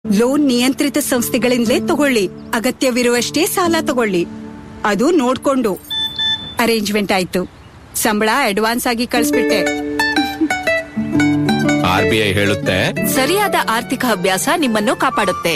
Loan ನಿಯಂತ್ರಿತ ಸಂಸ್ಥೆಗಳಿಂದಲೇ ತಗೊಳ್ಳಿ ಅಗತ್ಯವಿರುವಷ್ಟೇ ಸಾಲ ತಗೊಳ್ಳಿ ಅದು ನೋಡ್ಕೊಂಡು ಅರೇಂಜ್ಮೆಂಟ್ ಆಯ್ತು ಸಂಬಳ ಅಡ್ವಾನ್ಸ್ ಆಗಿ ಕಳಿಸ್ಬಿಟ್ಟೆ ಆರ್ ಬಿ ಐ ಹೇಳುತ್ತೆ ಸರಿಯಾದ ಆರ್ಥಿಕ ಅಭ್ಯಾಸ ನಿಮ್ಮನ್ನು ಕಾಪಾಡುತ್ತೆ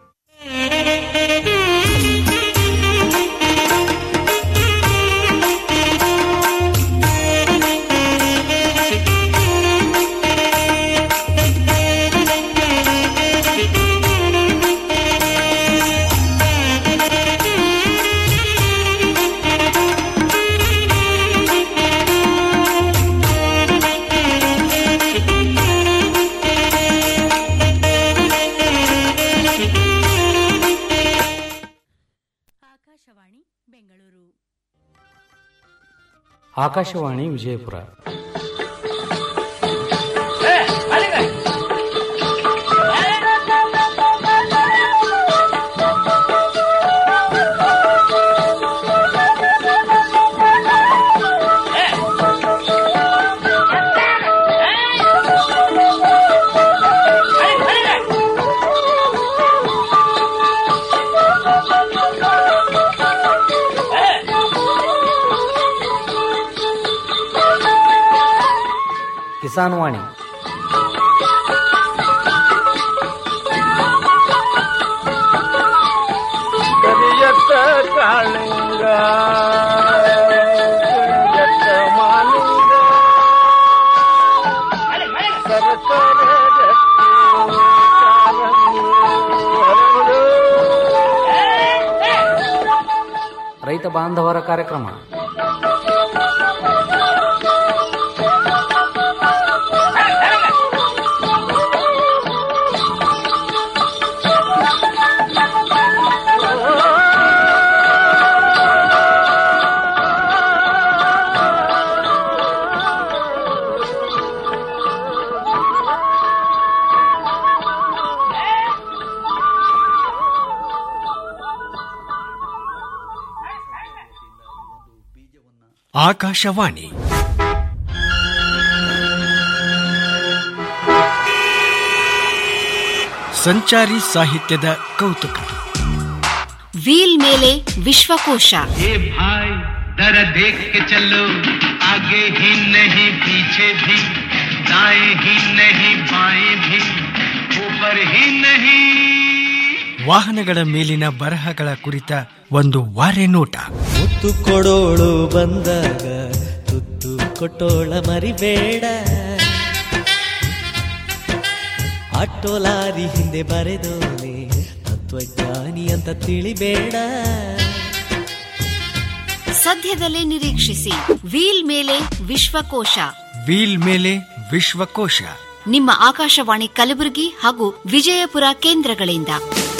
ಆಕಾಶವಾಣಿ ಬೆಂಗಳೂರು ಆಕಾಶವಾಣಿ ವಿಜಯಪುರ ಕಿಸಾನ್ ವಾಣಿ ಕರಿಯತ್ತ ಕಾಳಿಂಗ ಕರಿಯತ್ತ ಮಾಲಿಂಗ ಸರಸರ ರತ್ನ ಕಾರಂಗಿ ಹರಡು. ರೈತ ಬಾಂಧವರ ಕಾರ್ಯಕ್ರಮ ಆಕಾಶವಾಣಿ ಸಂಚಾರಿ ಸಾಹಿತ್ಯದ ಕೌತುಕ ವೀಲ್ ಮೇಲೆ ವಿಶ್ವಕೋಶ ये भाई जरा देख के चलो आगे ही नहीं पीछे भी दाएं ही नहीं बाएं भी ऊपर ही नहीं ವಾಹನಗಳ ಮೇಲಿನ ಬರಹಗಳ ಕುರಿತ ಒಂದು ವಾರೆ ನೋಟ ಮುತ್ತು ಕೊಡೋಳು ಬಂದಾಗ ತುತ್ತು ಕೊಟ್ಟೋಳ ಮರಿಬೇಡ ಆಟೋ ಲಾರಿ ಹಿಂದೆ ಬರೆದೋನೆ ತತ್ವಜ್ಞಾನಿ ಅಂತ ತಿಳಿಬೇಡ ಸದ್ಯದಲ್ಲೇ ನಿರೀಕ್ಷಿಸಿ ವೀಲ್ ಮೇಲೆ ವಿಶ್ವಕೋಶ ವೀಲ್ ಮೇಲೆ ವಿಶ್ವಕೋಶ ನಿಮ್ಮ ಆಕಾಶವಾಣಿ ಕಲಬುರಗಿ ಹಾಗೂ ವಿಜಯಪುರ ಕೇಂದ್ರಗಳಿಂದ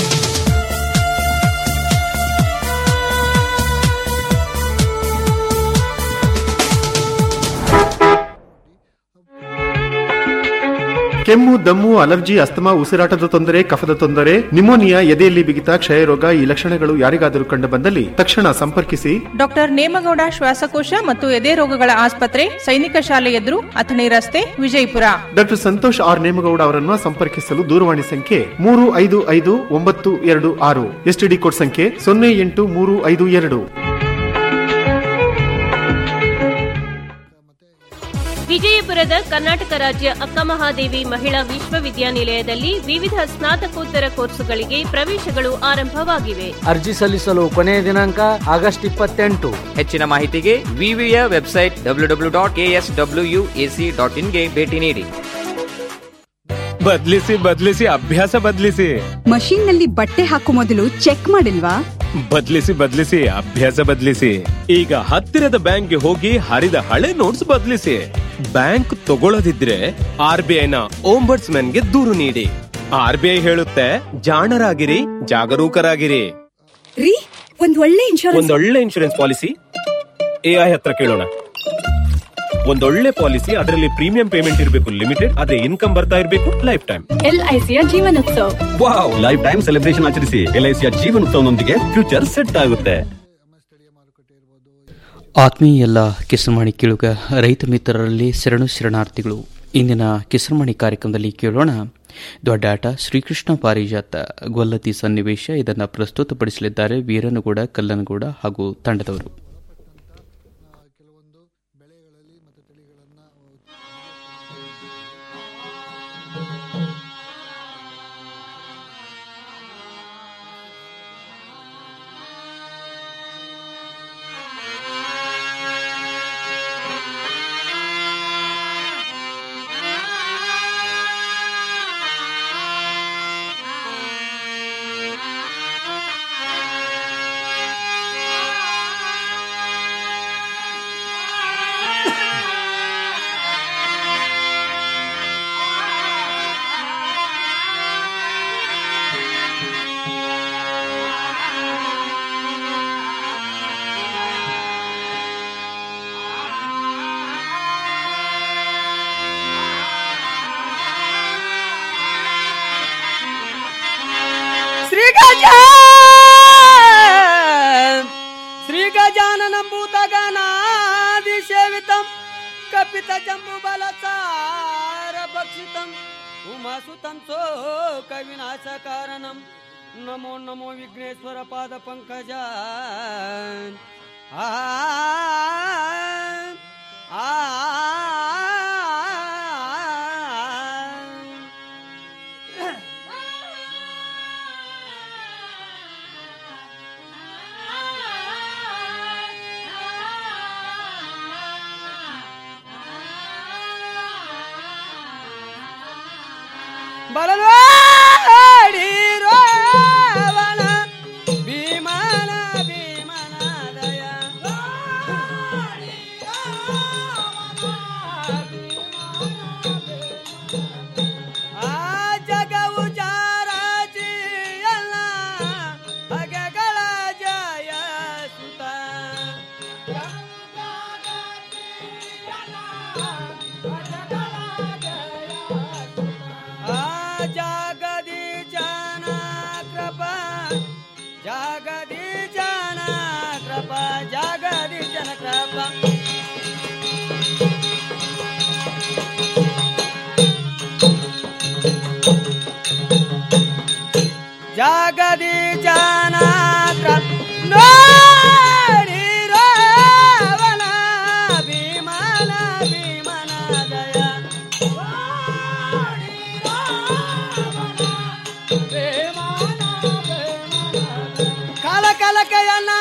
ಕೆಮ್ಮು ದಮ್ಮು ಅಲರ್ಜಿ ಅಸ್ತಮಾ ಉಸಿರಾಟದ ತೊಂದರೆ ಕಫದ ತೊಂದರೆ ನಿಮೋನಿಯಾ ಎದೆಯಲ್ಲಿ ಬಿಗಿತ ಕ್ಷಯರೋಗ ಈ ಲಕ್ಷಣಗಳು ಯಾರಿಗಾದರೂ ಕಂಡು ಬಂದಲ್ಲಿ ತಕ್ಷಣ ಸಂಪರ್ಕಿಸಿ ಡಾಕ್ಟರ್ ನೇಮಗೌಡ ಶ್ವಾಸಕೋಶ ಮತ್ತು ಎದೆ ರೋಗಗಳ ಆಸ್ಪತ್ರೆ ಸೈನಿಕ ಶಾಲೆ ಎದುರು ಅಥಣಿ ರಸ್ತೆ ವಿಜಯಪುರ ಡಾಕ್ಟರ್ ಸಂತೋಷ್ ಆರ್ ನೇಮಗೌಡ ಅವರನ್ನು ಸಂಪರ್ಕಿಸಲು ದೂರವಾಣಿ ಸಂಖ್ಯೆ ಮೂರು ಐದು ಐದು ಒಂಬತ್ತು ಎರಡು ಆರು ಎಸ್ಟಿಡಿ ಕೋಡ್ ಸಂಖ್ಯೆ ಸೊನ್ನೆ ಎಂಟು ಮೂರು ಐದು ಎರಡು ವಿಜಯಪುರದ ಕರ್ನಾಟಕ ರಾಜ್ಯ ಅಕ್ಕಮಹಾದೇವಿ ಮಹಿಳಾ ವಿಶ್ವವಿದ್ಯಾನಿಲಯದಲ್ಲಿ ವಿವಿಧ ಸ್ನಾತಕೋತ್ತರ ಕೋರ್ಸುಗಳಿಗೆ ಪ್ರವೇಶಗಳು ಆರಂಭವಾಗಿವೆ ಅರ್ಜಿ ಸಲ್ಲಿಸಲು ಕೊನೆಯ ದಿನಾಂಕ ಆಗಸ್ಟ್ ಇಪ್ಪತ್ತೆಂಟು ಹೆಚ್ಚಿನ ಮಾಹಿತಿಗೆ ವಿವಿಯ website W W dot S W U AC dot ಇನ್ಗೆ ಭೇಟಿ ನೀಡಿ ಬದ್ಲಿಸಿ ಬದ್ಲಿಸಿ ಅಭ್ಯಾಸ ಬದ್ಲಿಸಿ ಮಷೀನ್ ನಲ್ಲಿ ಬಟ್ಟೆ ಹಾಕೋ ಮೊದಲು ಚೆಕ್ ಮಾಡಿಲ್ವಾ ಬದ್ಲಿಸಿ ಬದ್ಲಿಸಿ ಅಭ್ಯಾಸ ಬದ್ಲಿಸಿ ಈಗ ಹತ್ತಿರದ ಬ್ಯಾಂಕ್ಗೆ ಹೋಗಿ ಹರಿದ ಹಳೆ ನೋಟ್ಸ್ ಬದ್ಲಿಸಿ ಬ್ಯಾಂಕ್ ತಗೊಳ್ಳದಿದ್ರೆ ಆರ್ ಬಿ ಐನ ಓಂಬರ್ಟ್ಸ್ ಗೆ ದೂರು ನೀಡಿ ಆರ್ ಬಿ ಐ ಹೇಳುತ್ತೆ ಜಾಣರಾಗಿರಿ ಜಾಗರೂಕರಾಗಿರಿ ರೀ ಒಂದ್ ಒಳ್ಳೆ ಇನ್ಶೂರೆನ್ಸ್ ಒಂದೊಳ್ಳೆ ಇನ್ಶೂರೆನ್ಸ್ ಪಾಲಿಸಿ ಎಐ ಹತ್ರ ಕೇಳೋಣ ಒಂದೊಳ್ಳೆ ಪಾಲಿಸಿ ಅದರಲ್ಲಿ ಪ್ರೀಮಿಯಂ ಪೇಮೆಂಟ್ ಇರಬೇಕು ಲಿಮಿಟೆಡ್ ಆದ್ರೆ ಇನ್ಕಮ್ ಬರ್ತಾ ಇರಬೇಕು ಲೈಫ್ ಟೈಮ್ ಎಲ್ಐಸಿಯ ಜೀವನೋತ್ಸವ ವಾವ್ ಲೈಫ್ ಟೈಮ್ ಸೆಲೆಬ್ರೇಷನ್ ಆಚರಿಸಿ ಎಲ್ಐಸಿಯ ಜೀವನೋತ್ಸವನೊಂದಿಗೆ ಫ್ಯೂಚರ್ ಸೆಟ್ ಆಗುತ್ತೆ ಆತ್ಮೀಯ ಎಲ್ಲ ಕಿಸನ್ಮಣಿ ಕೇಳುಗ ರೈತ ಮಿತ್ರರಲ್ಲಿ ಶರಣು ಶರಣಾರ್ಥಿಗಳು ಇಂದಿನ ಕಿಸನ್ಮಣಿ ಕಾರ್ಯಕ್ರಮದಲ್ಲಿ ಕೇಳೋಣ ದೊಡ್ಡಾಟ ಶ್ರೀಕೃಷ್ಣ ಪಾರಿಜಾತ ಗೊಲ್ಲತಿ ಸನ್ನಿವೇಶ ಇದನ್ನು ಪ್ರಸ್ತುತಪಡಿಸಲಿದ್ದಾರೆ ವೀರನಗೌಡ ಕಲ್ಲನಗೌಡ ಹಾಗೂ ತಂಡದವರು ಶ್ರೀಗಜ ಶ್ರೀಗಜಾನನಂಭೂತಗನಾದಿ ಸೇವಿತಂ ಕಪಿತ ಜಂಬು ಬಲಸಾರ ಭಕ್ಷಿತಂ ಉಮಾಸುತಂ ಸೋಕ ವಿನಾಶ ಕಾರಣಂ ನಮೋ ನಮೋ ವಿಘ್ನೇಶ್ವರ ಪಾದ ಪಂಕಜ ಆ ಆ ಬಲವಾಡಿರೋವನ ಭೀಮನ ಭೀಮನ ದಯ ಆ ಜಗವು ಜಾರಾಜಿಯಲ್ಲ ಬಗೆಗಳ ಜಯ ಸುತ ಆ ಜಾಗದಿ ಜನ ಕೃಪ ಜಾಗದಿ ಜನ ಕೃಪ ಜಾಗದಿ ಜನ ಕೃಪ ಜಾಗದಿ ಜನ ಕೃಪ ನೋಡಿರೋವನ ಭೀಮನ ಭೀಮನ ದಯ ಕಾಲ ಕಾಲಕ್ಕಯ್ಯಣ್ಣ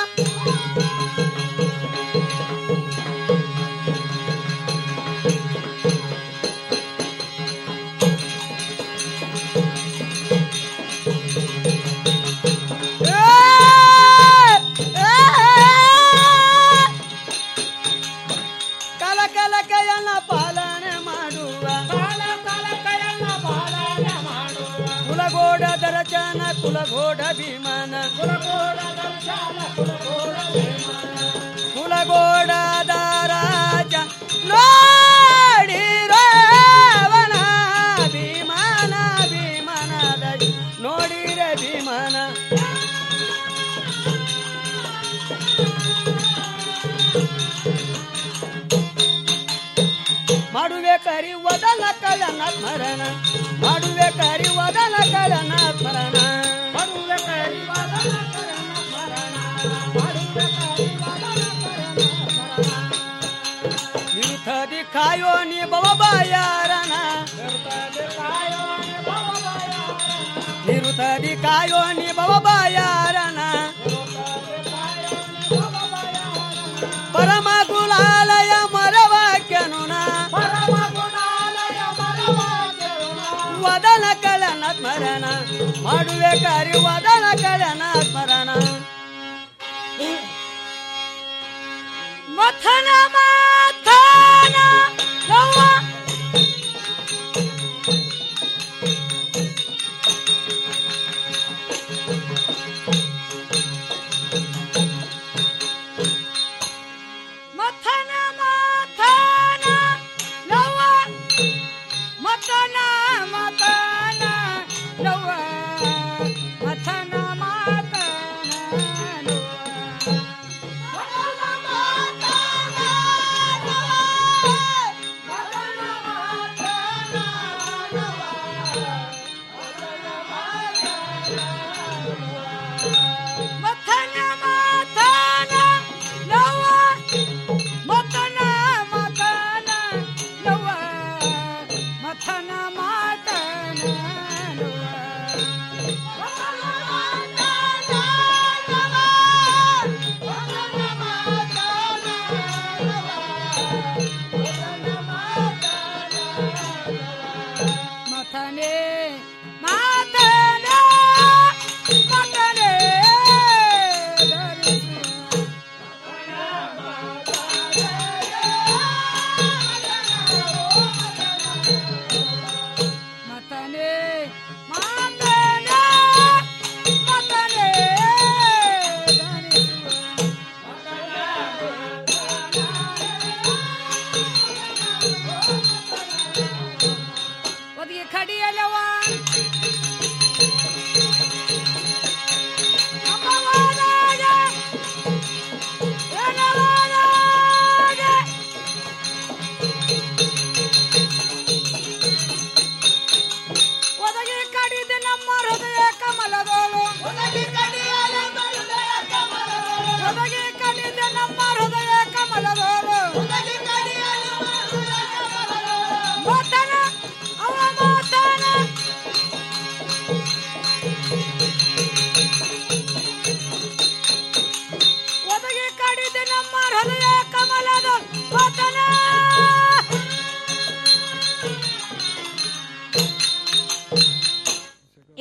ಕಾಲ ಕಾಲಕ್ಕಯ್ಯಣ್ಣ ಪಾಲನೆ ಮಾಡುವ ಕುಲಗೋಡ ದರಚನ ಕುಲಗೋಡ ಭೀಮನ ಕುಲಗೋಡ ದರಾಜ ನೋಡಿರೋವನ ಭೀಮನ ಭೀಮನ ದಯ ನೋಡಿರೆ ಭೀಮನ ಮಾಡುವೆ ಕರಿ ವದನ ಕಳನ ಸ್ಮರಣ ಮಾಡುವೆ ಕರಿ ವದನ ಕಳನ ಸ್ಮರಣ ಮಾಡುವೆ ಕರಿ ವದನ ಕಳನ ಸ್ಮರಣ ಮಾಡುವೆ ಕರಿ ವದನ ಕಳನ ಸ್ಮರಣ ನಿರುಥದಿ ಕಾಯೋ ನಿ ಬವ ಬಾಯಾರನ ನಿರುಥದಿ ಕಾಯೋ ನಿ ಬವ ಬಾಯಾರನ ಪರಮ ಗುಲಾಲಯ ಮರವಾಕ್ಯನುನ ವದನ ಕಳನ ಸ್ಮರಣ ಮಾಡುವೆ ಕರಿ ವದನ ಕಳನ ಸ್ಮರಣ ಮಥನ ಮಥನ ನವ್ವ ಮಥನ ಮಥನ ನವ್ವ ಮಥನ ಮಥನ ನವ್ವ ಮಥನ ಮಥನ ನವ್ವ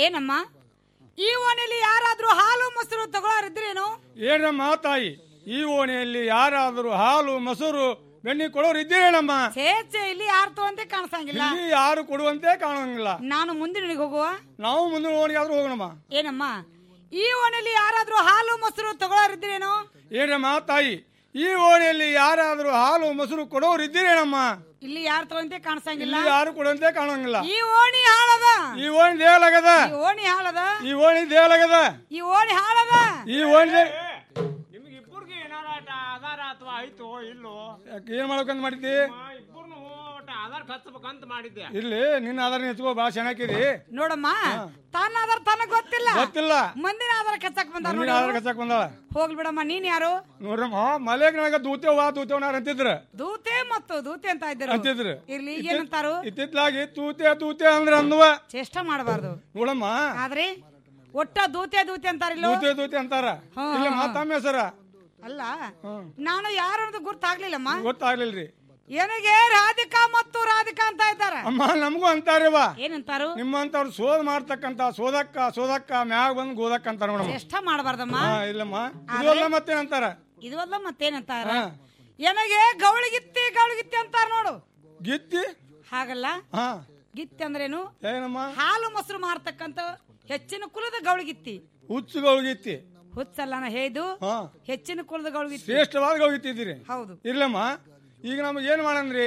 ಏನಮ್ಮ ಈ ಓಣಿಯಲ್ಲಿ ಯಾರಾದ್ರೂ ಹಾಲು ಮೊಸರು ತಗೊಳ್ಳೋರಿದ್ರೇನು ಏನಮ್ಮ ತಾಯಿ ಈ ಓಣಿಯಲ್ಲಿ ಯಾರಾದರೂ ಹಾಲು ಮೊಸರು ಬೆಣ್ಣೆ ಕೊಡೋರು ಇದ್ದೀರೇನಮ್ಮ ಚೇಚೆ ಇಲ್ಲಿ ಯಾರು ತಗೊಂತೆ ಕಾಣಿಸಂಗಿಲ್ಲ ಇಲ್ಲಿ ಯಾರು ಕೊಡುವಂತೆ ಕಾಣಂಗಿಲ್ಲ ನಾನು ಮುಂದಿನ ಹೋಗುವ ನಾವು ಮುಂದಿನ ಓಣಿಗಾದ್ರೂ ಹೋಗೋಣಮ್ಮ ಏನಮ್ಮ ಈ ಓಣಿಯಲ್ಲಿ ಯಾರಾದ್ರೂ ಹಾಲು ಮೊಸರು ತಗೊಳ್ಳೋರಿದ್ರೇನು ಏನಮ್ಮ ತಾಯಿ ಈ ಓಣಿಯಲ್ಲಿ ಯಾರಾದರೂ ಹಾಲು ಮೊಸರು ಕೊಡೋರು ಇದ್ದೀರೇನಮ್ಮ ಇಲ್ಲಿ ಯಾರು ತಗೊಂತೆ ಕಾಣಿಸಂಗಿಲ್ಲ ಇಲ್ಲಿ ಯಾರು ಕೊಡುವಂತೆ ಕಾಣಂಗಿಲ್ಲ ಈ ಓಣಿ ಹಾಳದ ಈ ಓಣಿ ದೇವಲಾಗದ ಈ ಓಣಿ ಹಾಳದ ಈ ಓಣಿ ದೇವಲಾಗದ ಈ ಓಣಿ ಹಾಳದ ಈ ಓಣಿ ದೇ- ಇಬ್ಬರಿಗೆ ಏನಾರ ಆಧಾರ ಅಥವಾ ಆಯ್ತು ಇಲ್ಲೋ ಯಾಕೆ ಏನ್ ಮಾಡ್ಬೇಕಂತ ಮಾಡಿದ್ದಿ ಇಬ್ಬರನ್ನು ಆಧಾರ್ ಹಚ್ಚಬೇಕಂತ ಮಾಡಿದ್ದೆ ಇರ್ಲಿ ನಿನ್ನ ಆಧಾರ ನಿಂತ್ಕೋ ಬಾ ಚೆನ್ನಾಗಿದಿ ನೋಡಮ್ಮ ತನ್ನ ಆಧಾರ ತನಗ ಗೊತ್ತಿಲ್ಲ ಗೊತ್ತಿಲ್ಲ ಮಂದಿನ ಆಧಾರ ಕಚ್ಚಕ್ ಬಂದಾರ ನಿನ್ನ ನೋಡಿ ಆಧಾರ ಅವ್ರು. ಕಚ್ಚಾಕ್ ಬಂದಾಳ ಹೋಗ್ಲಿ ಬಿಡಮ್ಮ ನೀನ್ ಯಾರು ನೋಡ್ರಮ್ಮ ಮಲೇಗ್ನಾಗ ದೂತೇವ ದೂತೇವನಾರ ಅಂತಿದ್ರ ದೂತೆ ಮತ್ತು ದೂತೆ ಅಂತ ಇದ್ರು ಅಂತಿದ್ರು ಇರ್ಲಿ ಈಗ ಏನಂತಾರು ಇತ್ತಿತ್ಲಾಗಿ ತೂತೆ ತೂತೆ ಅಂದ್ರ ಅಂದ್ವ ಚೇಷ್ಟ ಮಾಡಬಾರ್ದು ನೋಡಮ್ಮ ಆದ್ರೆ ಒಟ್ಟ ದೂತೆ ದೂತೆ ಅಂತಾರಿಲ್ಲ ದೂತೆ ದೂತೆ ಅಂತಾರ ಹಾ, ಇಲ್ಲ ಹಾ. ಮಾತಮ್ಮ ಹೆಸರ ಅಲ್ಲ ನಾನು ಯಾರು ಅನ್ನೋದು ಗುರ್ತಾಗ್ಲಿಲ್ಲಮ್ಮ ಗೊತ್ತಾಗ್ಲಿಲ್ರಿ ಏನಿಗೆ ರಾಧಿಕಾ ಮತ್ತು ರಾಧಿಕಾ ಅಂತ ಇದ್ದಾರೆ ಅಮ್ಮ ನಮಗೂ ಅಂತಾರವ ಏನಂತಾರು ನಿಮ್ಮಂತವ್ರು ಶೋಧ ಮಾಡ್ತಕ್ಕಂತ ಶೋಧಕ್ಕ ಶೋಧಕ್ಕ ಮ್ಯಾಗ ಬಂದ್ ಗೋದಕ್ಕ ಅಂತಾರ ನೋಡಮ್ಮ ಚೇಷ್ಟ ಮಾಡಬಾರ್ದಮ್ಮ ಹಾ ಇಲ್ಲಮ್ಮ ಇದು ಅಲ್ಲ ಮತ್ತೆ ಅಂತಾರ ಇದು ಅಲ್ಲ ಮತ್ತೇನಂತಾರ ಹಾ. ಏನಾಗೆ ಗೌಳಿಗಿತ್ತಿ ಗೌಳಿಗಿತ್ತಿ ಅಂತಾರ ನೋಡು ಗಿತ್ತಿ ಹಾಗಲ್ಲ ಹಾ ಗಿತ್ತಿ ಅಂದ್ರೇನು ಏನಮ್ಮ ಹಾಲು ಮೊಸರು ಮಾರ್ತಕ್ಕಂತ ಹೆಚ್ಚಿನ ಕುಲದ ಗೌಳಿಗಿತ್ತಿ ಹುಚ್ಚುಗಳಿಗಿತ್ತಿ ಹುಚ್ಚಲ್ಲ ನಾ ಹೇಳ್ದು ಹಾ ಹೆಚ್ಚಿನ ಕುಲದ ಗೌಳಿಗಿತ್ತಿ ಶ್ರೇಷ್ಠವಾದ ಗೌಗಿತ್ತಿದ್ದೀರಿ ಹೌದು ಇರ್ಲಮ್ಮ ಈಗ ನಮ್ಗೆ ಏನ್ ಮಾಡಂದ್ರಿ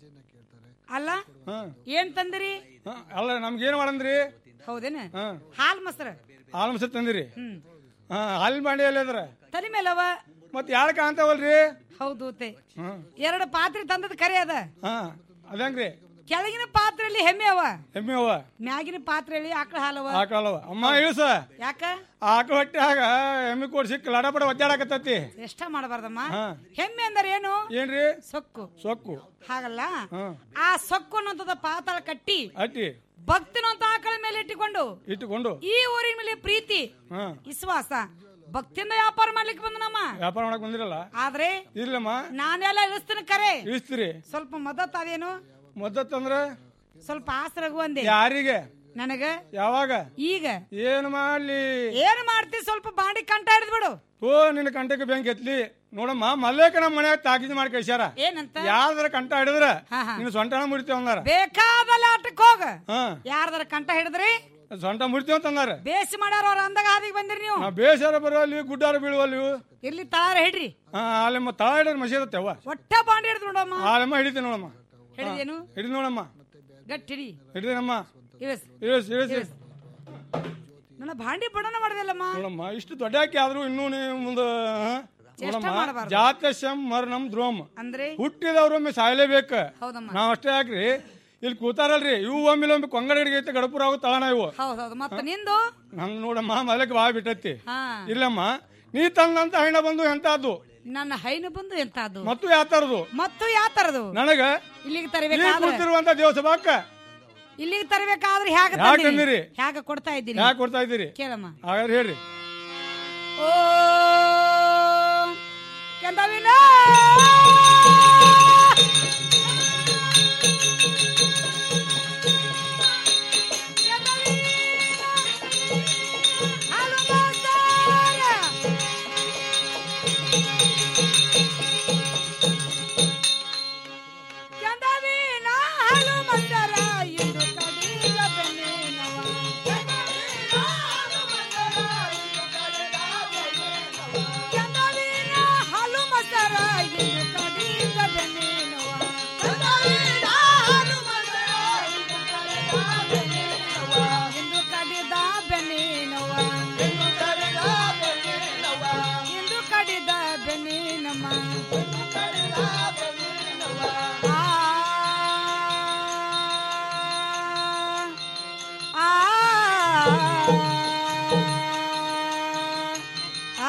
ಅಲ್ಲ ಹಾ ಏನ್ ತಂದಿರಿ ಹಾ, ಅಲ್ಲ ನಮ್ಗೆ ಏನ್ ಮಾಡಂದ್ರಿ ಹೌದೇನ ಹಾ ಹಾಲ್ ಮೊಸರು ಹಾಲು ಮೊಸರು ತಂದಿರಿ ಹ್ಮ್ ಹಾ ಹಾಲಿನ ಬಾಂಡೆ ಎಲ್ಲದ್ರ ತಲೆ ಮೇಲವ ಮತ್ ಯಾರ ಕಾಣ್ತಾವಲ್ರಿ ಹೌದು ತೇ ಹಾ ಎರಡು ಪಾತ್ರೆ ತಂದದ ಕರೆ ಅದ ಹಾ ಅದಂಗ್ರಿ ಕೆಳಗಿನ ಪಾತ್ರೆಯಲ್ಲಿ ಹೆಮ್ಮೆ ಅವ ಎಮ್ಮೆ ಅವ ಮ್ಯಾಗಿನ ಪಾತ್ರೆಯಲ್ಲಿ ಆಕಳ ಹಾಲವ ಆಕಳವ ಅಮ್ಮ ಇಳಿಸ ಯಾಕ ಆಕಳ ಹೊಟ್ಟೆ ಆಗ ಎಮ್ಮೆ ಕೋಡ್ ಸಿಕ್ಕ ಲಡಪಡ ಒದ್ದಾಡಕತ್ತತಿ ಎಷ್ಟ ಮಾಡಬಾರ್ದಮ್ಮ ಹಾ. ಹೆಮ್ಮೆ ಅಂದ್ರೆ ಏನು ಏನ್ರಿ ಸೊಕ್ಕು ಸೊಕ್ಕು ಹಾಗಲ್ಲ ಹಾ ಆ ಸೊಕ್ಕು ಅನ್ನೋಂಥದ್ದು ಪಾತಾಳ ಕಟ್ಟಿ ಅಟ್ಟಿ ಭಕ್ತಿನಂತ ಆಕಳ ಮೇಲೆ ಇಟ್ಟುಕೊಂಡು ಇಟ್ಟುಕೊಂಡು ಈ ಊರಿನ ಮೇಲೆ ಪ್ರೀತಿ ಹಾ ವಿಶ್ವಾಸ ಭಕ್ತಿಯಿಂದ ವ್ಯಾಪಾರ ಮಾಡ್ಲಿಕ್ಕೆ ಬಂದ ನಮ್ಮ ವ್ಯಾಪಾರ ಮಾಡಕ್ ಬಂದಿರಲ್ಲ ಆದ್ರೆ ಇರ್ಲಮ್ಮ ನಾನೆಲ್ಲ ಇಳಿಸ್ತೀನಿ ಕರೆ ಇಳಿಸ್ತೀರಿ ಸ್ವಲ್ಪ ಮದತ್ ಅದೇನು ಮದ್ದತ್ತಂದ್ರ ಸ್ವಲ್ಪ ಆಸರಗು ಅಂದೆ ಯಾರಿಗೆ ನನಗ ಯಾವಾಗ ಈಗ ಏನ್ ಮಾಡ್ಲಿ ಏನ್ ಮಾಡ್ತಿ ಸ್ವಲ್ಪ ಬಾಂಡಿ ಕಂಟ ಹಿಡಿದ್ ಬಿಡು ಓ ನಿನ್ನ ಕಂಟಕ್ಕೆ ಬ್ಯಾಂಕ್ ಎತ್ಲಿ ನೋಡಮ್ಮ ಮಲ್ಲೇಕ ನಮ್ಮ ಮನ್ಯಾಗ ತಾಕೀದ್ ಮಾಡಿ ಕಳ್ಸ್ಯಾರ ಏನಂತ ಯಾವ್ದಾರ ಕಂಟ ಹಿಡಿದ್ರ ಹಾ, ಹಾ. ನಿನ್ನ ಸೊಂಟನ ಮುರಿತೇವ ಅಂದಾರ ಬೇಕಾದಲ್ಲ ಆಟಕ್ ಹೋಗ ಹಾ ಯಾರ್ದಾರ ಕಂಟ ಹಿಡಿದ್ರಿ ಸೊಂಟ ಮುರಿತೇವ ಅಂತ ಅಂದಾರ ಬೇಸಿ ಮಾಡ್ಯಾರ ಅವ್ರ ಅಂದಾಗ ಹಾದಿಗೆ ಬಂದಿರಿ ನೀವು ನಾ ಬೇಸಾರ ಬರೋಲ್ಲಿ ಗುಡ್ಡಾರ ಬೀಳುವಲ್ಲಿ ಇರ್ಲಿ ತಳಾರ ಹಿಡ್ರಿ ಹಾ ಅಲ್ಲಮ್ಮ ತಳ ಹಿಡಿದ್ರೆ ಮಸೀದತ್ತೇವ ಒಟ್ಟ ಬಾಂಡಿ ಹಿಡಿದ್ ನೋಡಮ್ಮ ಆಲಮ್ಮ ಹಿಡಿತೆ ನೋಡಮ್ಮ ಹಿಡಿದೇನು ಹಿಡಿದ್ ನೋಡಮ್ಮ ಗಟ್ಟಿ ಹಿಡಿ ಹಿಡಿದೇನಮ್ಮ ಇಳಿಸ್ ಇಳಿಸ್ ಇಳಿಸ್ ಇಳಿಸ್. ನನ್ನ ಬಾಂಡಿ ಬಡನ ಮಾಡ್ದಲ್ಲಮ್ಮ ನೋಡಮ್ಮ ಇಷ್ಟು ದೊಡ್ಡ ಹಾಕಿ ಆದ್ರೂ ಇನ್ನೂ ನೀವು ಮುಂದ ಹಾ? ಚೇಷ್ಟ ನೋಡಮ್ಮ ಮಾಡಬಾರ್ದು. ಜಾತಶಂ ಮರಣಂ ದ್ರೋಮ್ ಅಂದ್ರೆ ಹುಟ್ಟಿದವ್ರೊಮ್ಮೆ ಸಾಯ್ಲೇಬೇಕ ಹೌದಮ್ಮ ನಾವ್ ಅಷ್ಟೇ ಯಾಕ್ರಿ ಇಲ್ಲಿ ಕೂತಾರಲ್ರಿ ಇವು ಒಮ್ಮೆ ಒಮ್ಮೆ ಕೊಂಗಡ ಹಿಡಿಗೈತೆ ಗಡಪುರ ಆಗೋ ತಳಣ ಇವು ಹೌದೌದು ಮತ್ತ ನಿಂದು ನಮ್ ನೋಡಮ್ಮ ಮಲಕ್ ಬಾ ಬಿಟ್ಟತಿ ಹಾ ಇಲ್ಲಮ್ಮ ನೀ ತಂದಂತ ಹಣ್ಣ ಬಂದು ಎಂತದ್ದು ನನ್ನ ಹೈನು ಬಂದು ಎಂತದ್ದು ಮತ್ತು ಯಾತರದು ಮತ್ತು ಯಾವ ತರದು ನನಗ ಇಲ್ಲಿಗೆ ಈ ತರಬೇಕಾದ್ರೆ ಕೂತಿರುವಂತ ದೇವಸಭಾಕ್ಕ ಇಲ್ಲಿಗೆ ತರಬೇಕಾದ್ರೆ ಹ್ಯಾಗ ಹ್ಯಾಗ್ ತಂದಿರಿ? ತಂದಿರಿ? ಹ್ಯಾಗ ಕೊಡ್ತಾ ಇದ್ದೀನಿ ಯಾಕೆ ಕೊಡ್ತಾ ಇದ್ದೀರಿ ಕೇಳಮ್ಮ ಹಾಗಾದ್ರೆ ಹೇಳ್ರಿ ಓ ಕೆಂದವಿನ ಕೆಂದವಿನ ಹಾಲು ಮಂದರ ಇಂದು ಕಡಿದ ಬೆನ್ನಿನವ ಕೆಂದವಿನ ಹಾಲು ಮಂದರ ಇಂದು ಕಡಿದ ಬೆನ್ನಿನವ ಇಂದು ಕಡಿದ ಬೆನ್ನಿನವ ಇಂದು ಕಡಿದ ಬೆನ್ನಿನಮ್ಮ ಆ ಆ